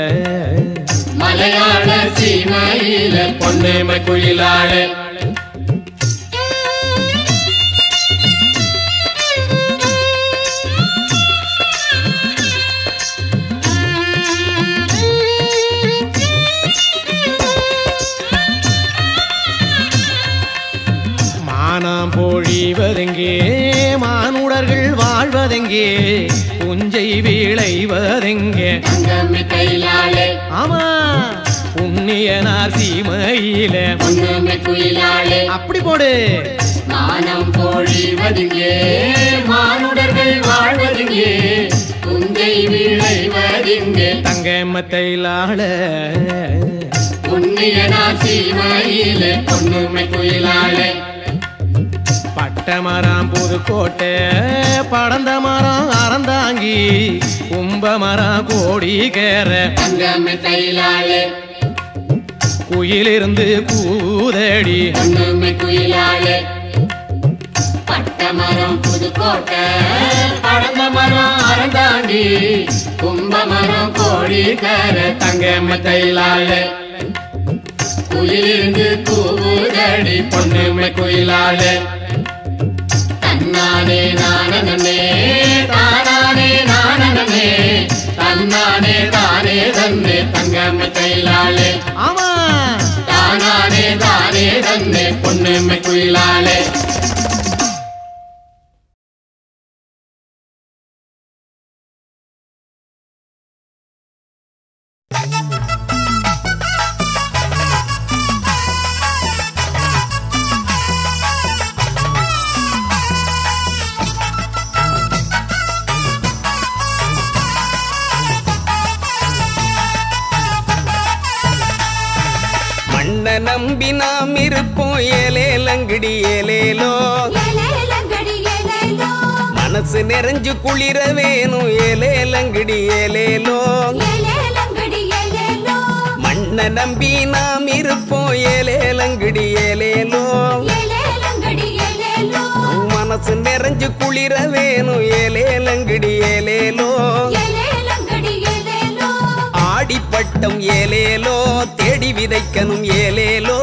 மலையாள சீமையில பொண்ணுமை குயிலாளே மானாம் பொழிவதெங்கே மானுடர்கள் வாழ்வதெங்கே புஞ்சை விளைவதெங்கே தங்கமே கையிலாளே ஆமா புண்ணியனார் சீமையில பொண்ணுமை குயிலாளே அப்படி போடு மானம் பொழிவதிங்கே மானுடர்கள் வாழ்வதிங்கே குஞ்சை விளைவதிங்கே தங்கமத்தையிலாள புண்ணியனார் சீமையிலே பொண்ணுமை குயிலாளே பட்டமரம் புதுக்கோட்டை படந்த மரம் அறந்தாங்கி கும்பமரம் கோடி கேற தங்கமே கையிலாளே குயிலிருந்து கூதடி பொண்ணுமை குயிலாளே பட்டமரம் புதுக்கோட்டை படந்த மரம் அறந்தாண்டி கும்பமரம் கோழி கர தங்கம்ம தைலாளே குயிலிருந்து கூவுதடி பொண்ணுமை குயிலாளே தன்னானே நானனே தானானே நானனே தன்னானே தானே தன்னே தங்கம்ம தைலாளே ஆமா தானானே தானே தன்னே பொண்ணுமை குயிலாளே மண்ண நம்பி நாம் இருப்போம் ஏலேலங்கடி ஏலேலோ மனசு நிறைஞ்சு குளிர வேணும் ஏலேலங்கடி ஏலேலோ மண்ண நம்பி நாம் இருப்போம் ஏலேலங்கடி ஏலேலோ மனசு நிறைஞ்சு குளிர வேணும் ஏலேலங்கடி ஏலேலோ ஆடிப்பட்டம் ஏலேலோ தேடி விதைக்கணும் ஏலேலோ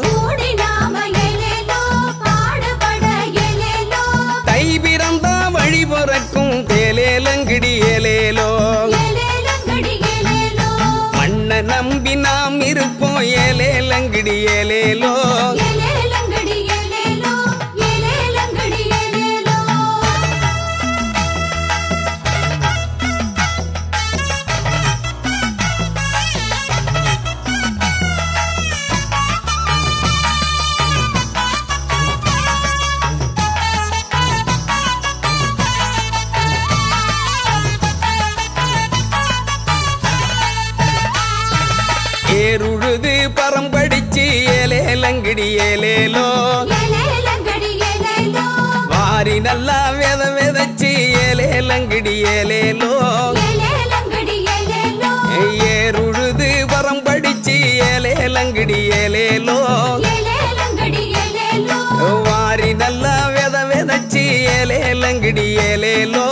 தை பிறந்தா வழி பிறக்கும் தேலேலங்கிடி ஏலேலோ மண்ண நம்பி நாம் இருப்போம் ஏலேலங்கிடி ஏலேலோ ஏறுழுது பரம்படிச்சு ஏலேலங்கிடி ஏலேலோ வாரி நல்லா வித விதைச்சு ஏலேலங்கிடி ஏலேலோ ஏறுழுது பரம்படிச்சு ஏலேலங்கிடி ஏலேலோ வாரி நல்லா வித விதைச்சு ஏலேலங்கிடி ஏலேலோ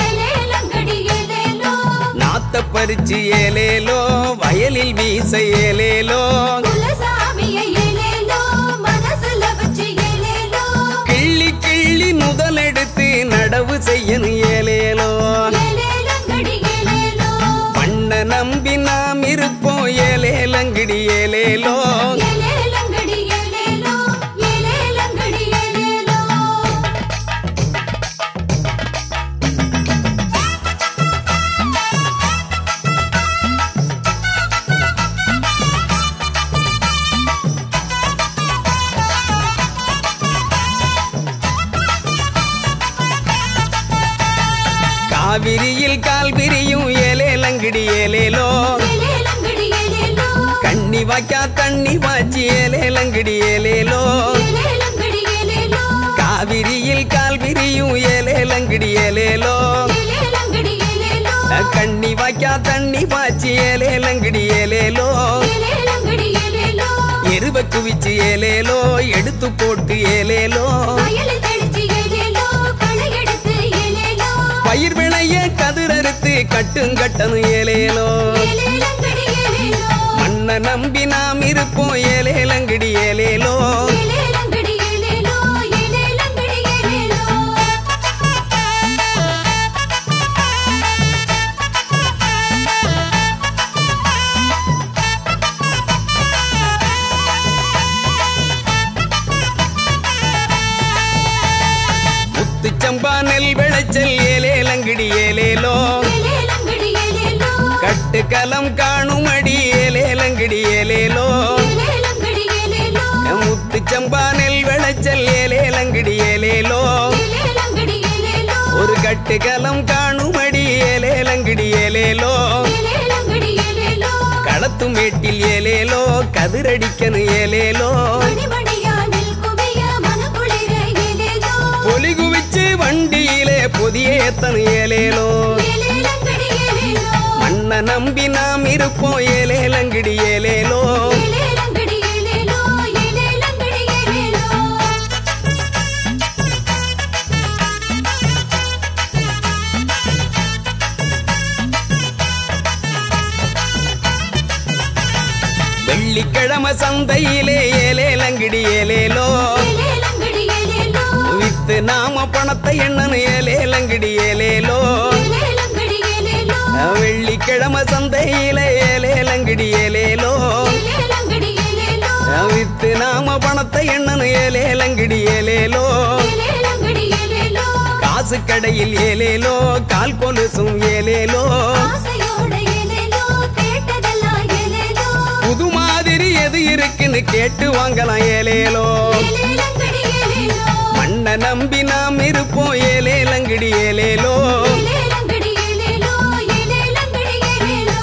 நாத்த பறிச்சு ஏலேலோ வயலில் வீச ஏலேலோ கிள்ளி கிள்ளி முதலெடுத்து நடவு செய்யணும் ஏலேலோ மண்ண நம்பி நாம் இருப்போம் ஏலேலங்கிடி ஏலேலோ ஏலேலங்கிடி ஏலேலோ ஏலேலங்கடி ஏலேலோ கண்ணி வாய்க்கா தண்ணி பாய்ச்சி ஏலேலங்கிடி ஏலேலோ ஏலேலங்கடி ஏலேலோ காவிரியில் கால் விரியும் ஏலேலங்கிடி ஏலேலோ ஏலேலங்கடி ஏலேலோ கண்ணி வாய்க்கா தண்ணி பாய்ச்சி ஏலேலங்கிடி ஏலேலோ ஏலேலங்கடி ஏலேலோ எருவ குவிச்சு ஏலேலோ எடுத்து போட்டு ஏலேலோ வயலில் தெளிச்சு ஏலேலோ களை எடுத்து ஏலேலோ பயிர் விளைய கதிரறுத்து கட்டுங்கட்டணும் ஏலேலோ ஏலேலங்கடி ஏலேலோ மண்ண நம்பி நாம் இருப்போம் ஏலேலங்கிடி ஏலேலோ ஏலேலங்கடி ஏலேலோ ஏலேலங்கடி ஏலேலோ முத்துச்சம்பா நெல் விளைச்சல் ஏலேலங்கிடி ஏலேலோ ஏலேலங்கடி ஏலேலோ கட்டுக்கலம் காணும் அடி ஏலேலங்கிடி ஏலேலோ ஏலேலங்கடி ஏலேலோ முத்துச்சம்பா நெல் விளைச்சல் ஏலேலங்கிடி ஏலேலோ ஏலேலங்கடி ஏலேலோ ஒரு கட்டுக்கலம் காணும் அடி ஏலேலங்கிடி ஏலேலோ ஏலேலங்கடி ஏலேலோ களத்து மேட்டில் ஏலேலோ கதிரடிக்கணும் ஏலேலோ மணிமணியானில் குவிய மனக்குளிர ஏலேலோ பொலி குவிச்சு வண்டியிலே புதிய ஏத்தணும் ஏலேலோ ஏலேலங்கடி ஏலேலோ மண்ண நம்பி நாம் இருப்போம் ஏலேலங்கிடி ஏலேலோ ஏலேலங்கடி ஏலேலோ ஏலேலங்கடி ஏலேலோ வெள்ளிக்கிழமை சந்தையிலே ஏலேலங்கிடி ஏலேலோ ஏலேலங்கடி ஏலேலோ வித்து நாம பணத்தை எண்ணணும் ஏலேலங்கிடி ஏலேலோ ஏலேலங்கடி ஏலேலோ வெள்ளிக்கிழமை சந்தையிலே ஏலேலங்கிடி ஏலேலோ ஏலேலங்கடி ஏலேலோ வித்து நாம பணத்தை எண்ணணும் ஏலேலங்கிடி ஏலேலோ ஏலேலங்கடி ஏலேலோ காசு கடையில் ஏலேலோ கால் கொலுசும் ஏலேலோ ஆசையோட ஏலேலோ கேட்டதெல்லாம் ஏலேலோ புது மாதிரி எது இருக்குன்னு கேட்டு வாங்கலாம் ஏலேலோ ஏலேலங்கடி ஏலேலோ மண்ண நம்பி நாம் இருப்போம் ஏலேலங்கிடி ஏலேலோ ஏலேலங்கடி ஏலேலோ ஏலேலங்கடி ஏலேலோ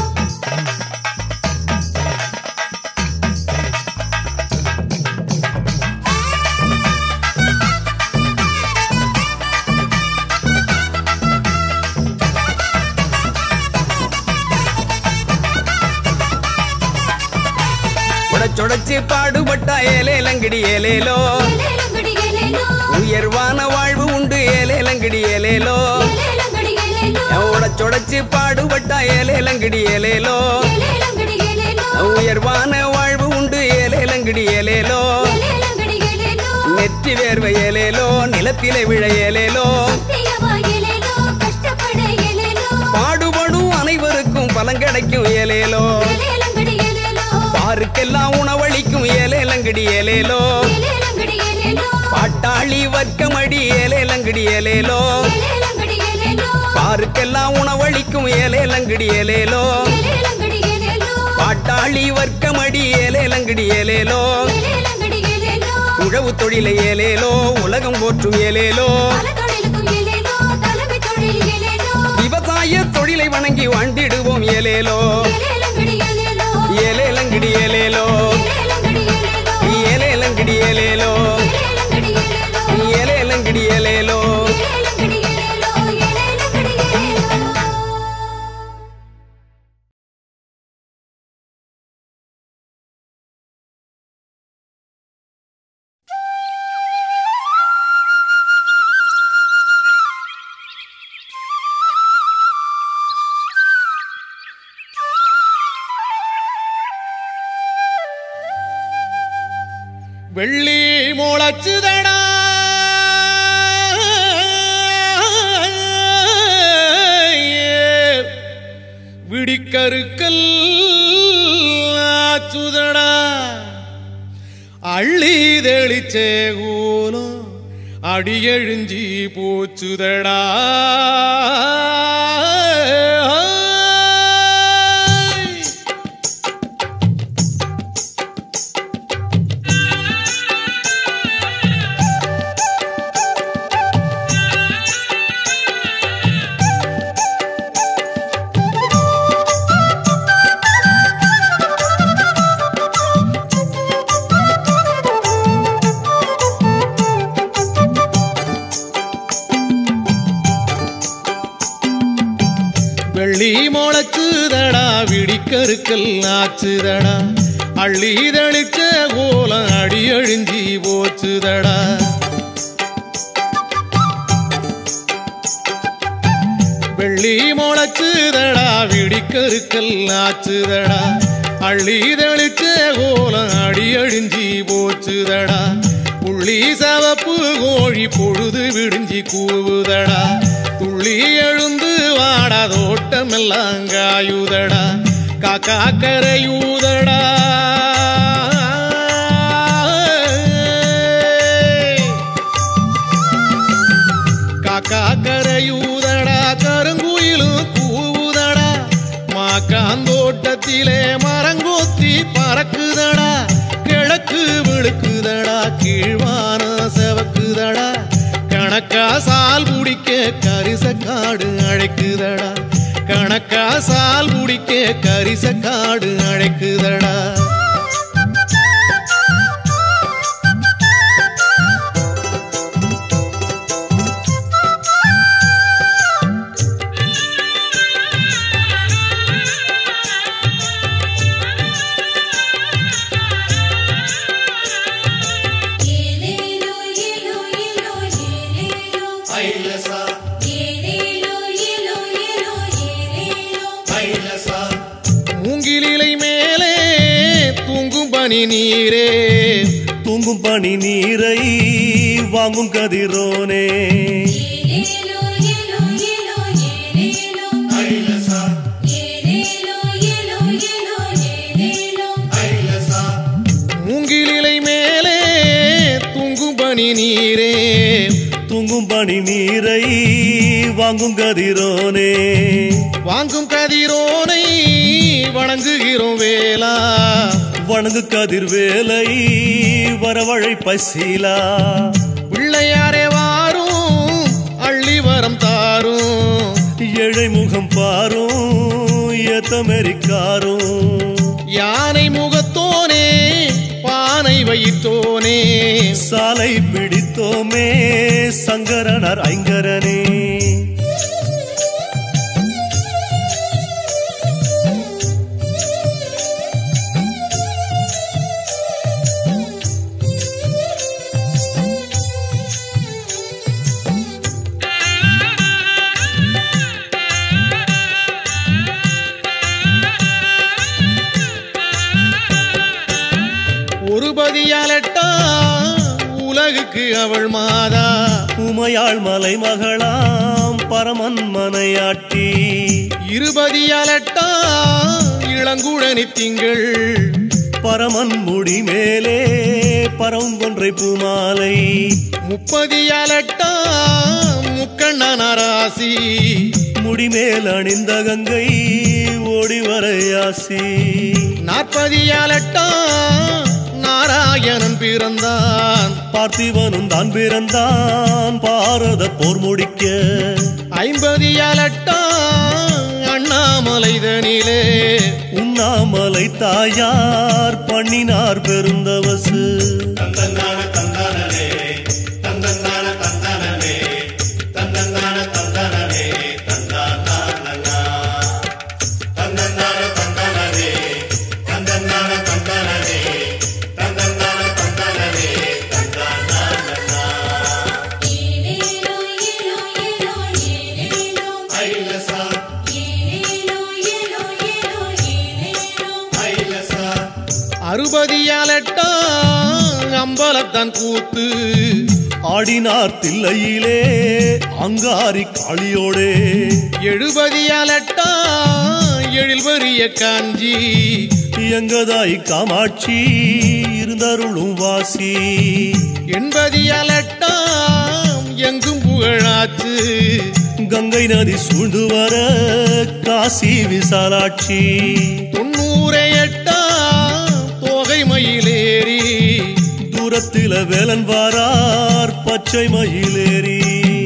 உடச்சுடச்சு பாடுபட்டா ஏலேலங்கிடி ஏலேலோ ஏலேலங்கடி ஏலேலோ உயர்வான வாழ்வு உண்டு ஏலேலங்கிடி ஏலேலோ ஏலேலங்கடி ஏலேலோ உடச்சுடச்சு பாடுபட்டா ஏலேலங்கிடி ஏலேலோ ஏலேலங்கடி ஏலேலோ உயர்வான வாழ்வு உண்டு ஏலேலங்கிடி ஏலேலோ ஏலேலங்கடி ஏலேலோ நெற்றி வேர்வை ஏலேலோ நிலத்திலே விழ ஏலேலோ சத்தியமா ஏலேலோ கஷ்டப்பட ஏலேலோ பாடுபடும் அனைவருக்கும் பலன் கிடைக்கும் ஏலேலோ ஏலேலங்கடி ஏலேலோ பாருக்கெல்லாம் உணவளிக்கும் ஏலேலங்கிடி ஏலேலோ ஏலேலங்கடி ஏலேலோ பாட்டாளி வர்க்கமடி ஏலேலங்கிடி ஏலேலோ ஏலேலங்கடி ஏலேலோ பாருக்கெல்லாம் உணவளிக்கும் ஏலேலங்கிடி ஏலேலோ ஏலேலங்கடி ஏலேலோ பாட்டாளி வர்க்கமடி ஏலேலங்கிடி ஏலேலோ ஏலேலங்கடி ஏலேலோ உழவு தொழிலை ஏலேலோ உலகம் போற்றும் ஏலேலோ பல தொழிலுக்கும் ஏலேலோ தலைமை தொழில் ஏலேலோ விவசாய தொழிலை வணங்கி வாழ்ந்திடுவோம் ஏலேலோ ஏலேலங்கடி ஏலேலோ ஏலேலங்கிடி ஏலேலோ ஏலேலங்கடி ஏலேலோ ஏலேலங்கிடி ஏலேலோ ஏலேலங்கடி ஏலேலோ ஏலேலங்கிடி ஏலேலோ ஏலேலங்கடி ஏலேலோ ஏலேலங்கடி ஏலேலோ வெள்ளி முளைச்சுதடா விடிக்கருக்கல் ஆச்சுதடா அள்ளி தெளிச்சே கூலம் அடியெழுஞ்சி போச்சுதடா மொளச்சுதடா விடிக்கருக்கல் ஆச்சுதடா அள்ளி தளிச்ச கோலம் அடி அழிஞ்சி போச்சுதடா வெள்ளி முளைச்சுதடா விடிக்கருக்கல் ஆச்சுதடா அள்ளி தளிச்ச கோலம் அடி அழிஞ்சி போச்சுதடா புள்ளி சவப்பு கோழி பொழுது விடிஞ்சி கூவுதடா துள்ளி எழுந்து வாடா தோட்டமெல்லாம் காயுதடா காக்கா கரையூதடா காக்கா கரையூதடா கருங்குயிலும் கூவுதடா மாக்காந்தோட்டத்திலே மரங்கொத்தி பறக்குதடா கிழக்கு விழுக்குதடா கீழ்வான செவக்குதடா கணக்கா சால் குடிக்க கரிச காடு அழைக்குதடா கணக்கா சால் குடிக்க கரிச காடு அழைக்குதடா ஏலேலோ ஏலோ ஏலோ ஏலேலோ ஐலசா ஏலேலோ ஏலோ ஏலோ ஏலேலோ ஐலசா மூங்கிலிலை மேலே தூங்கும் பனி நீரே தூங்கும் பனி நீரை வாங்கும் கதிரோனே ஏலேலோ ஏலோ ஏலோ ஏலேலோ ஐலசா ஏலேலோ ஏலோ ஏலோ ஏலேலோ ஐலசா மூங்கிலிலை மேலே தூங்கும் பனி நீரே தூங்கும் பனி நீரை வாங்கும் கதிரோனே வாங்கும் கதிரோனை வணங்குகிறோம் வேளா வணங்கு கதிர் வேலை வரவழை பசீலா பிள்ளையாரே வாரும் அள்ளி வரம் தாரும் ஏழை முகம் பாரும் ஏத்தமெரிக்காரும் யானை முகத்தோனே பானை வயிற்றோனே சாலை பிடித்தோமே சங்கரனர் ஐங்கரனே ஒரு பதியாலட்டா உலகுக்கு அவள் மாதா உமையாள் மலை மகளாம் பரமன் மனையாட்டி இருபதியாலட்டா இளங்குழனி திங்கள் பரமன் முடி மேலே பரங்கொன்றை பூமாலை முப்பதியாலட்டா முக்கண்ணனராசி முடிமேல் அணிந்த கங்கை ஓடி வரையாசி நாற்பதியாலட்டா நாராயணன் பிறந்தான் பார்த்திபனும் தான் பிறந்தான் பாரத போர் முடிக்க ஐம்பதியாலட்டா அண்ணாமலைதனிலே உண்ணாமலை தாயார் பண்ணினார் பெருந்தவசு தந்தந்தான தந்தானே தந்தந்தான தந்தானே தந்தந்தான தந்தானே தந்தானா தந்தந்தான தந்தானே தந்தந்தான தந்தானே தந்தந்தான தந்தானே தந்தானா ஏலேலோ ஏலோ ஏலோ ஏலேலோ ஐலசா ஏலேலோ ஏலோ ஏலோ ஏலேலோ ஐலசா அறுபதியாலட்டா அம்பலத்தான் கூத்து ஆடினார் தில்லையிலே அங்காரி காளியோடே எழுபதியாலட்டா எழில்வரிய காஞ்சி எங்கதாய் காமாட்சி இருந்தருளும் வாசி எண்பதியாலட்டா எங்கும் புகழாச்சு கங்கை நதி சூழ்ந்து வர காசி விசாலாட்சி தொண்ணூறை எட்டா தோகை மயிலேறி தூரத்தில வேலன் வாரார் பச்சை மயிலேறி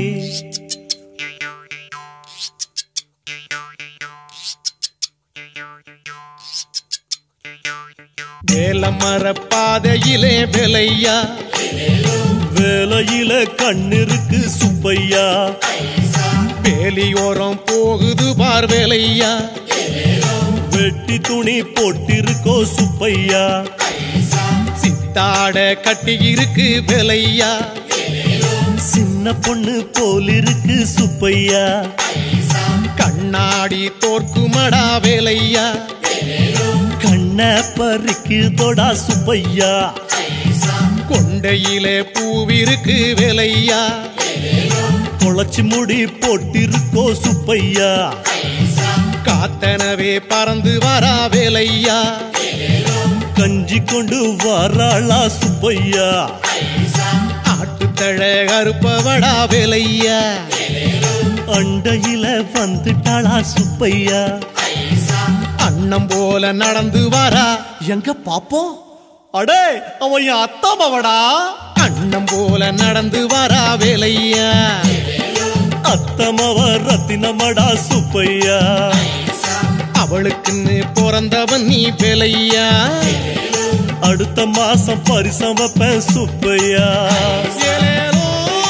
வேலமர பாதையிலே வெலையா வேலையில கண்ணிருக்கு சுப்பையா வேலியோரம் போகுது பார் வேலையா வெட்டி துணி போட்டிருக்கோ சுப்பையா சித்தாட கட்டி இருக்கு விலையா சின்ன பொண்ணு போல் இருக்கு சுப்பையா கண்ணாடி தோற்குமடா வேலையா கண்ண பறிக்குதோடா சுப்பையா கொண்டையிலே பூவிருக்கு வேலையா குளச்சி முடி போட்டிருக்கோ சுப்பையா காத்தனவே பறந்து வரா வேலையா கஞ்சி கொண்டு வாராளா சுப்பையா ஆட்டுத்தழ கருப்பவடா வேலையா அண்டையில வந்துட்டாளா சுப்பையா அன்னம் போல நடந்து வரா எங்க பாப்போம் அடே அவன் என் அத்தாமவடா அன்னம் போல நடந்து வரா வேலையா அத்தமவ ரத்தினமடா சுப்பையா அவளுக்குன்னு பிறந்தவன் நீ வேலையா அடுத்த மாசம் பரிசம் வைப்பேன் சுப்பையா ஏலேலோ.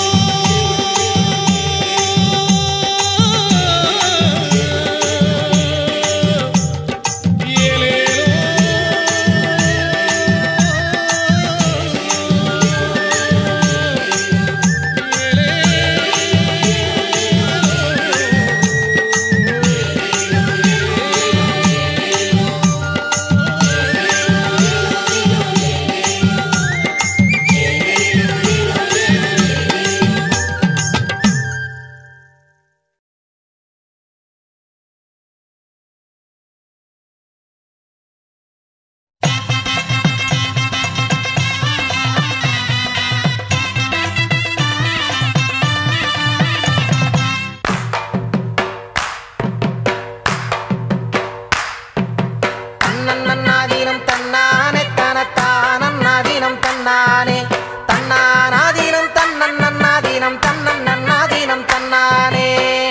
தன்னன்னாதீனம் தன்னானே தனத்தானன்னாதீனம் தன்னானே தன்னானாதீனம் தன்னன்னாதீனம் தன்னன்னாதீனம் தன்னானே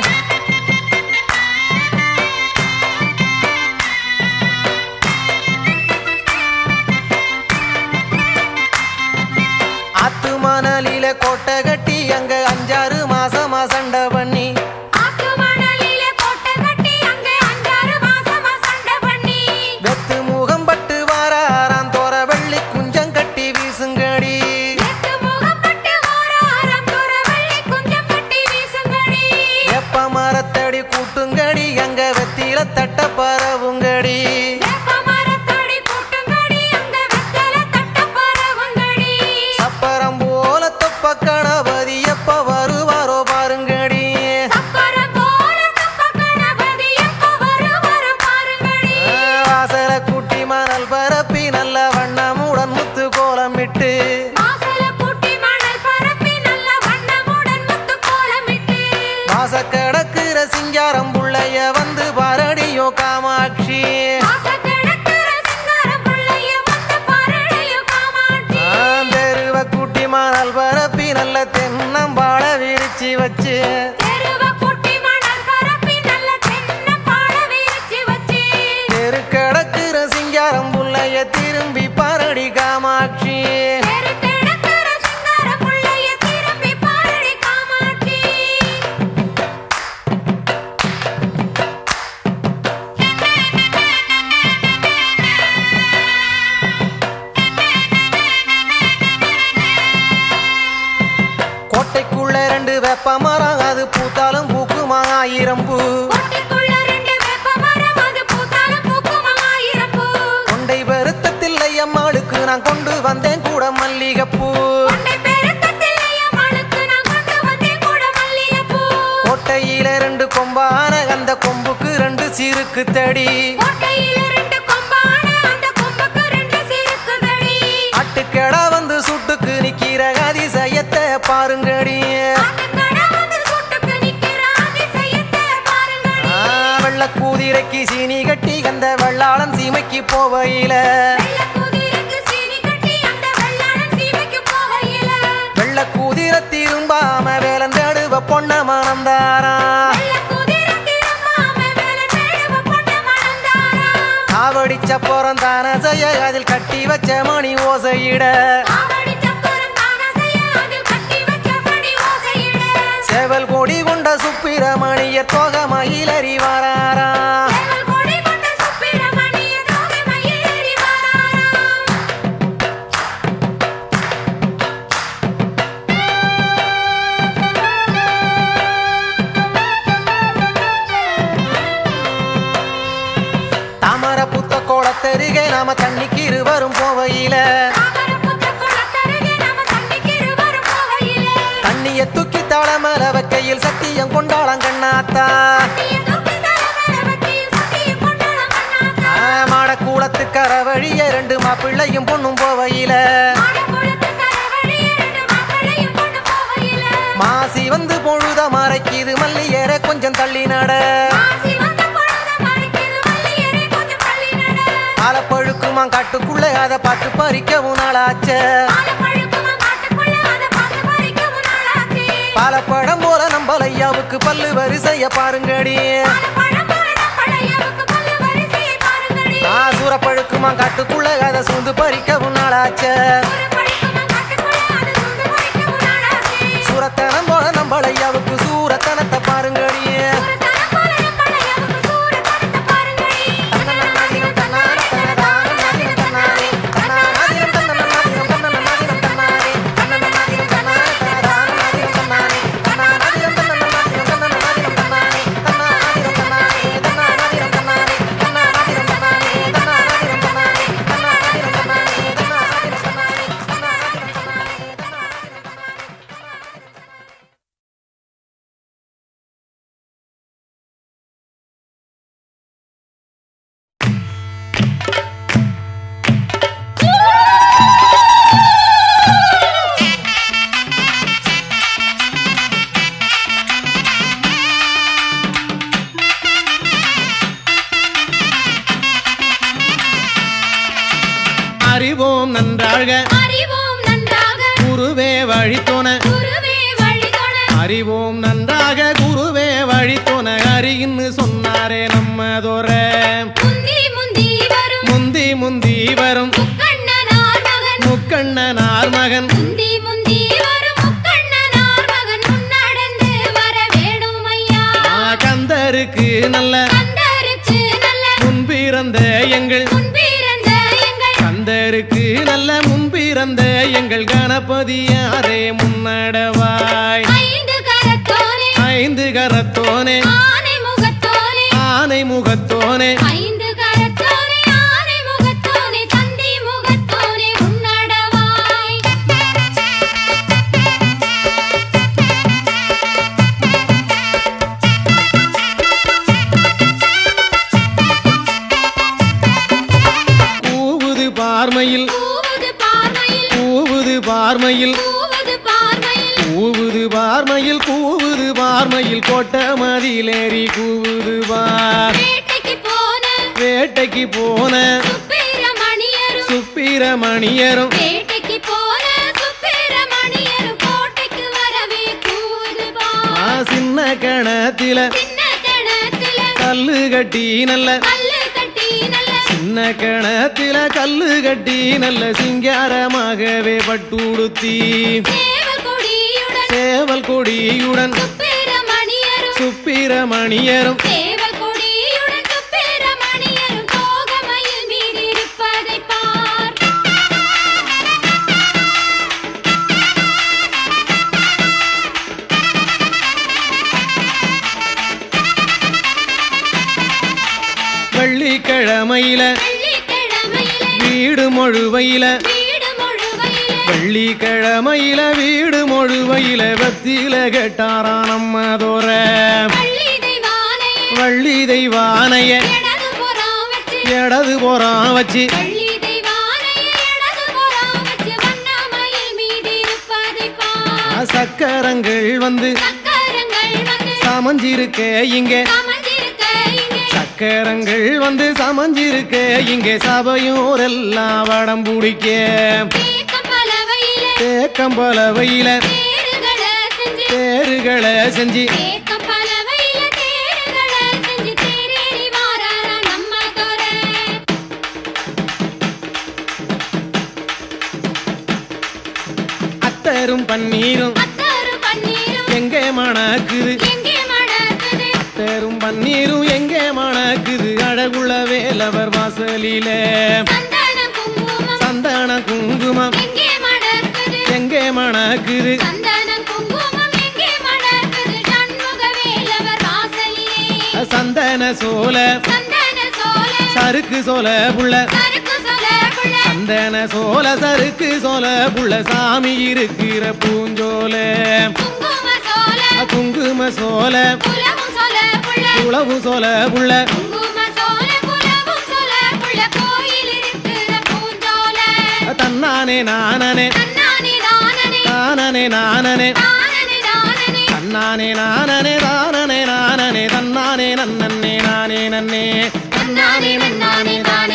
ஆத்து மணலில கோட்டை கட்டி அங்க அஞ்சாறு மாசமா சண்டை பண்ணி வெத்து முகம் பட்டு வாராராம் தோர வெள்ளி குஞ்சம் கட்டி வீசுங்கடி எப்ப மரத்தடி கூட்டுங்கடி அங்க வெத்தில தட்ட பரவுங்கடி சப்பரம் போல தொப்ப கணபதி எப்ப வருவாரோ பாருங்கடி வாசல குட்டி மணல் பரப்பி நல்ல வண்ணமுடன் முத்து கோலமிட்டு வாச கடக்குற சிங்காரம் புள்ளைய வந்து பாரடியோ காமாட்சி தெருவ குட்டி மணல் பரப்பி நல்ல தென்னம்பாழ விரிச்சு வச்சு தெரு கடக்குற சிங்காரம் புள்ளைய திரும்பி பாரடி காமாட்சி கோட்டைக்குள்ள ரெண்டு வேப்ப மரம் அது பூத்தாலும் பூக்குமா ஆயிரம் பூ கொண்டை பெருத்தத்தில் ஐயம்மாளுக்கு நான் கொண்டு வந்தேன் கூட மல்லிகைப்பூ கோட்டையில ரெண்டு கொம்பான அந்த கொம்புக்கு ரெண்டு சிறுக்கு தடி அட்டுக்கடா வந்து சுட்டுக்கு நிக்கிற அதிசயத்தை பாருங்கடி ஆ, வெள்ள கூதிரைக்கு சீனி கட்டி அந்த வெள்ளாளன் சீமைக்கு போவையில வெள்ள கூதிர திரும்பாம வேலன் தேடுவ பொண்ண மணந்தாரா ஆவடிச்ச புறந்தான செய்ய அதில் கட்டி வச்ச மணி ஓசையிட சேவல் கொடி கொண்ட சுப்பிரமணியர் தோக மகிழறி வராரா நாம தண்ணிக்கு இருவரும் போவையில தண்ணிய தூக்கி தளமல வைக்கையில் சத்தியம் கொண்டாளம் கண்ணாத்தா ஆ, மாடக்கூளத்து கர வழிய ரெண்டு மாப்பிள்ளையும் பொண்ணும் போவையில மாசி வந்து பொழுத மறைக்குது மல்லியேற கொஞ்சம் தள்ளி நட ஆலப்பழுக்குமா காட்டுக்குள்ள அத பாட்டு பறிக்கவும் நாளாச்ச பாலப்பழம் போல நம்பல ஐயாவுக்கு பல்லு வரிசைய பாருங்கடி சூரப்பழுக்குமா காட்டுக்குள்ள அத சூந்து பறிக்கவும் நாளாச்ச சூரத்தனம் போல நம்பல ஐயாவுக்கு சூரத்தனத்தை பாருங்கடி அறிவோம் நன்றாக அறிவோம் நன்றாக குருவே வழித்தோன குருவே வழிதொட அறிவோம் நன்றாக குருவே வழித்தோன அறின்னு சொன்னாரே நம்மதோர முந்தி முந்தி வரும் முந்தி முந்தி வரும் முக்கண்ணனார் மகன் முக்கண்ணனார் மகன் முந்தி முந்தி வரும் முக்கண்ணனார் மகன் முன்னடந்து வர வேணும் ஐயா ஆ, கந்தருக்கு நல்ல கந்தருக்கு நல்ல முன்பிறந்த எங்கள் முன்பிறந்த எங்கள் கந்தருக்கு நல்ல முன்பிறந்த எங்கள் கணபதியாரே முன்னடவாய் ஐந்து கரத்தோனே ஐந்து கரத்தோனே ஆனை முகத்தோனே ஆனை முகத்தோனே ஐந்து கரத்தோனே ஆனை முகத்தோனே தந்தி முகத்தோனே முன்னடவாய் கூவுது பார்மையில் கூவுது பார்வையில் கூவுது பார்மையில் கூவுது பார்வையில் கூவுது பார்மையில் கூவுது பார்மையில் கோட்ட மதிலேறி கூவுது பார் வேட்டைக்கு போன வேட்டைக்கு போன சுப்பிரமணியரும் சுப்பிரமணியரும் வேட்டைக்கு போன சுப்பிரமணியரும் கோட்டைக்கு வரவே கூவுது ஆ, பார் சின்ன கணத்தில சின்ன கணத்துல கல்லு கட்டி நல்ல கல்லு கட்டி நல்ல சின்ன கணத்தில கல்லு கட்டி நல்ல சிங்காரமாகவே பட்டுடுத்தி சேவல் கொடியுடன் சேவல் கொடியுடன் சுப்பிரமணியரும் சுப்பிரமணியரும் சேவல் கொடியுடன் சுப்பிரமணியரும் தோகமயில் மீது இருப்பதை பார் வெள்ளிக்கிழமையில வெள்ளிக்கிழமையிலே வீடு மொழுவையில வீடு முழுவையிலே வெள்ளிக்கிழமையில வீடு மொழுவையில வெத்தில கேட்டாரா நம்ம தோற பள்ளி தெய்வானையே வள்ளி தெய்வானைய இடது புறம் வச்சு இடது போறான் வச்சு பள்ளி தெய்வானையே இடது புறம் வச்சு வண்ணமயில் மீது இருப்பதை பார் சக்கரங்கள் வந்து சக்கரங்கள் வந்து சமஞ்சிருக்க இங்க சமஞ்சிருக்க இங்கே சக்கரங்கள் வந்து சமஞ்சிருக்க இங்க சபையோரெல்லாம் வடம் பிடிக்க தேக்கம் பலவையிலே தேக்கம் பலவையில தேறுகளை செஞ்சு தேருகளை செஞ்சு தேக்கம் பலவையிலே தேறுகளை செஞ்சு தேரேறி வாராரா நம்ம துறை அத்தரும் பன்னீரும் அத்தரு பன்னீரும் எங்கே மணக்குது எங்கே மணக்குது அத்தரும் பன்னீரும் எங்கே மணக்குது அழகுள்ள வேலவர் வாசலில சந்தன குங்குமம் சந்தன குங்குமம் எங்கே மணக்குது எங்கே மணக்குது சந்தன குங்குமம் எங்கே மணக்குது சண்முக வேலவர் வாசலிலே சந்தன சோல சந்தன சோலை சருக்கு சோல புள்ள சருக்கு சோலை சந்தன சோல சருக்கு சோல புள்ள சாமி இருக்கிற பூஞ்சோல குங்கும சோல குங்கும சோல குலவும் சோல புள்ள உளவு சோல புள்ள குங்கும சோல குலவும் சோல புள்ள கோயில் இருக்கிற பூஞ்சோல தன்னானே நானனே தன்னானே தானனே நானனே நானனே தானனே தானனே தன்னானே நானனே தானனே நானனே தன்னானே நன்னே நானே நன்னே தன்னானே நன்னானே தானே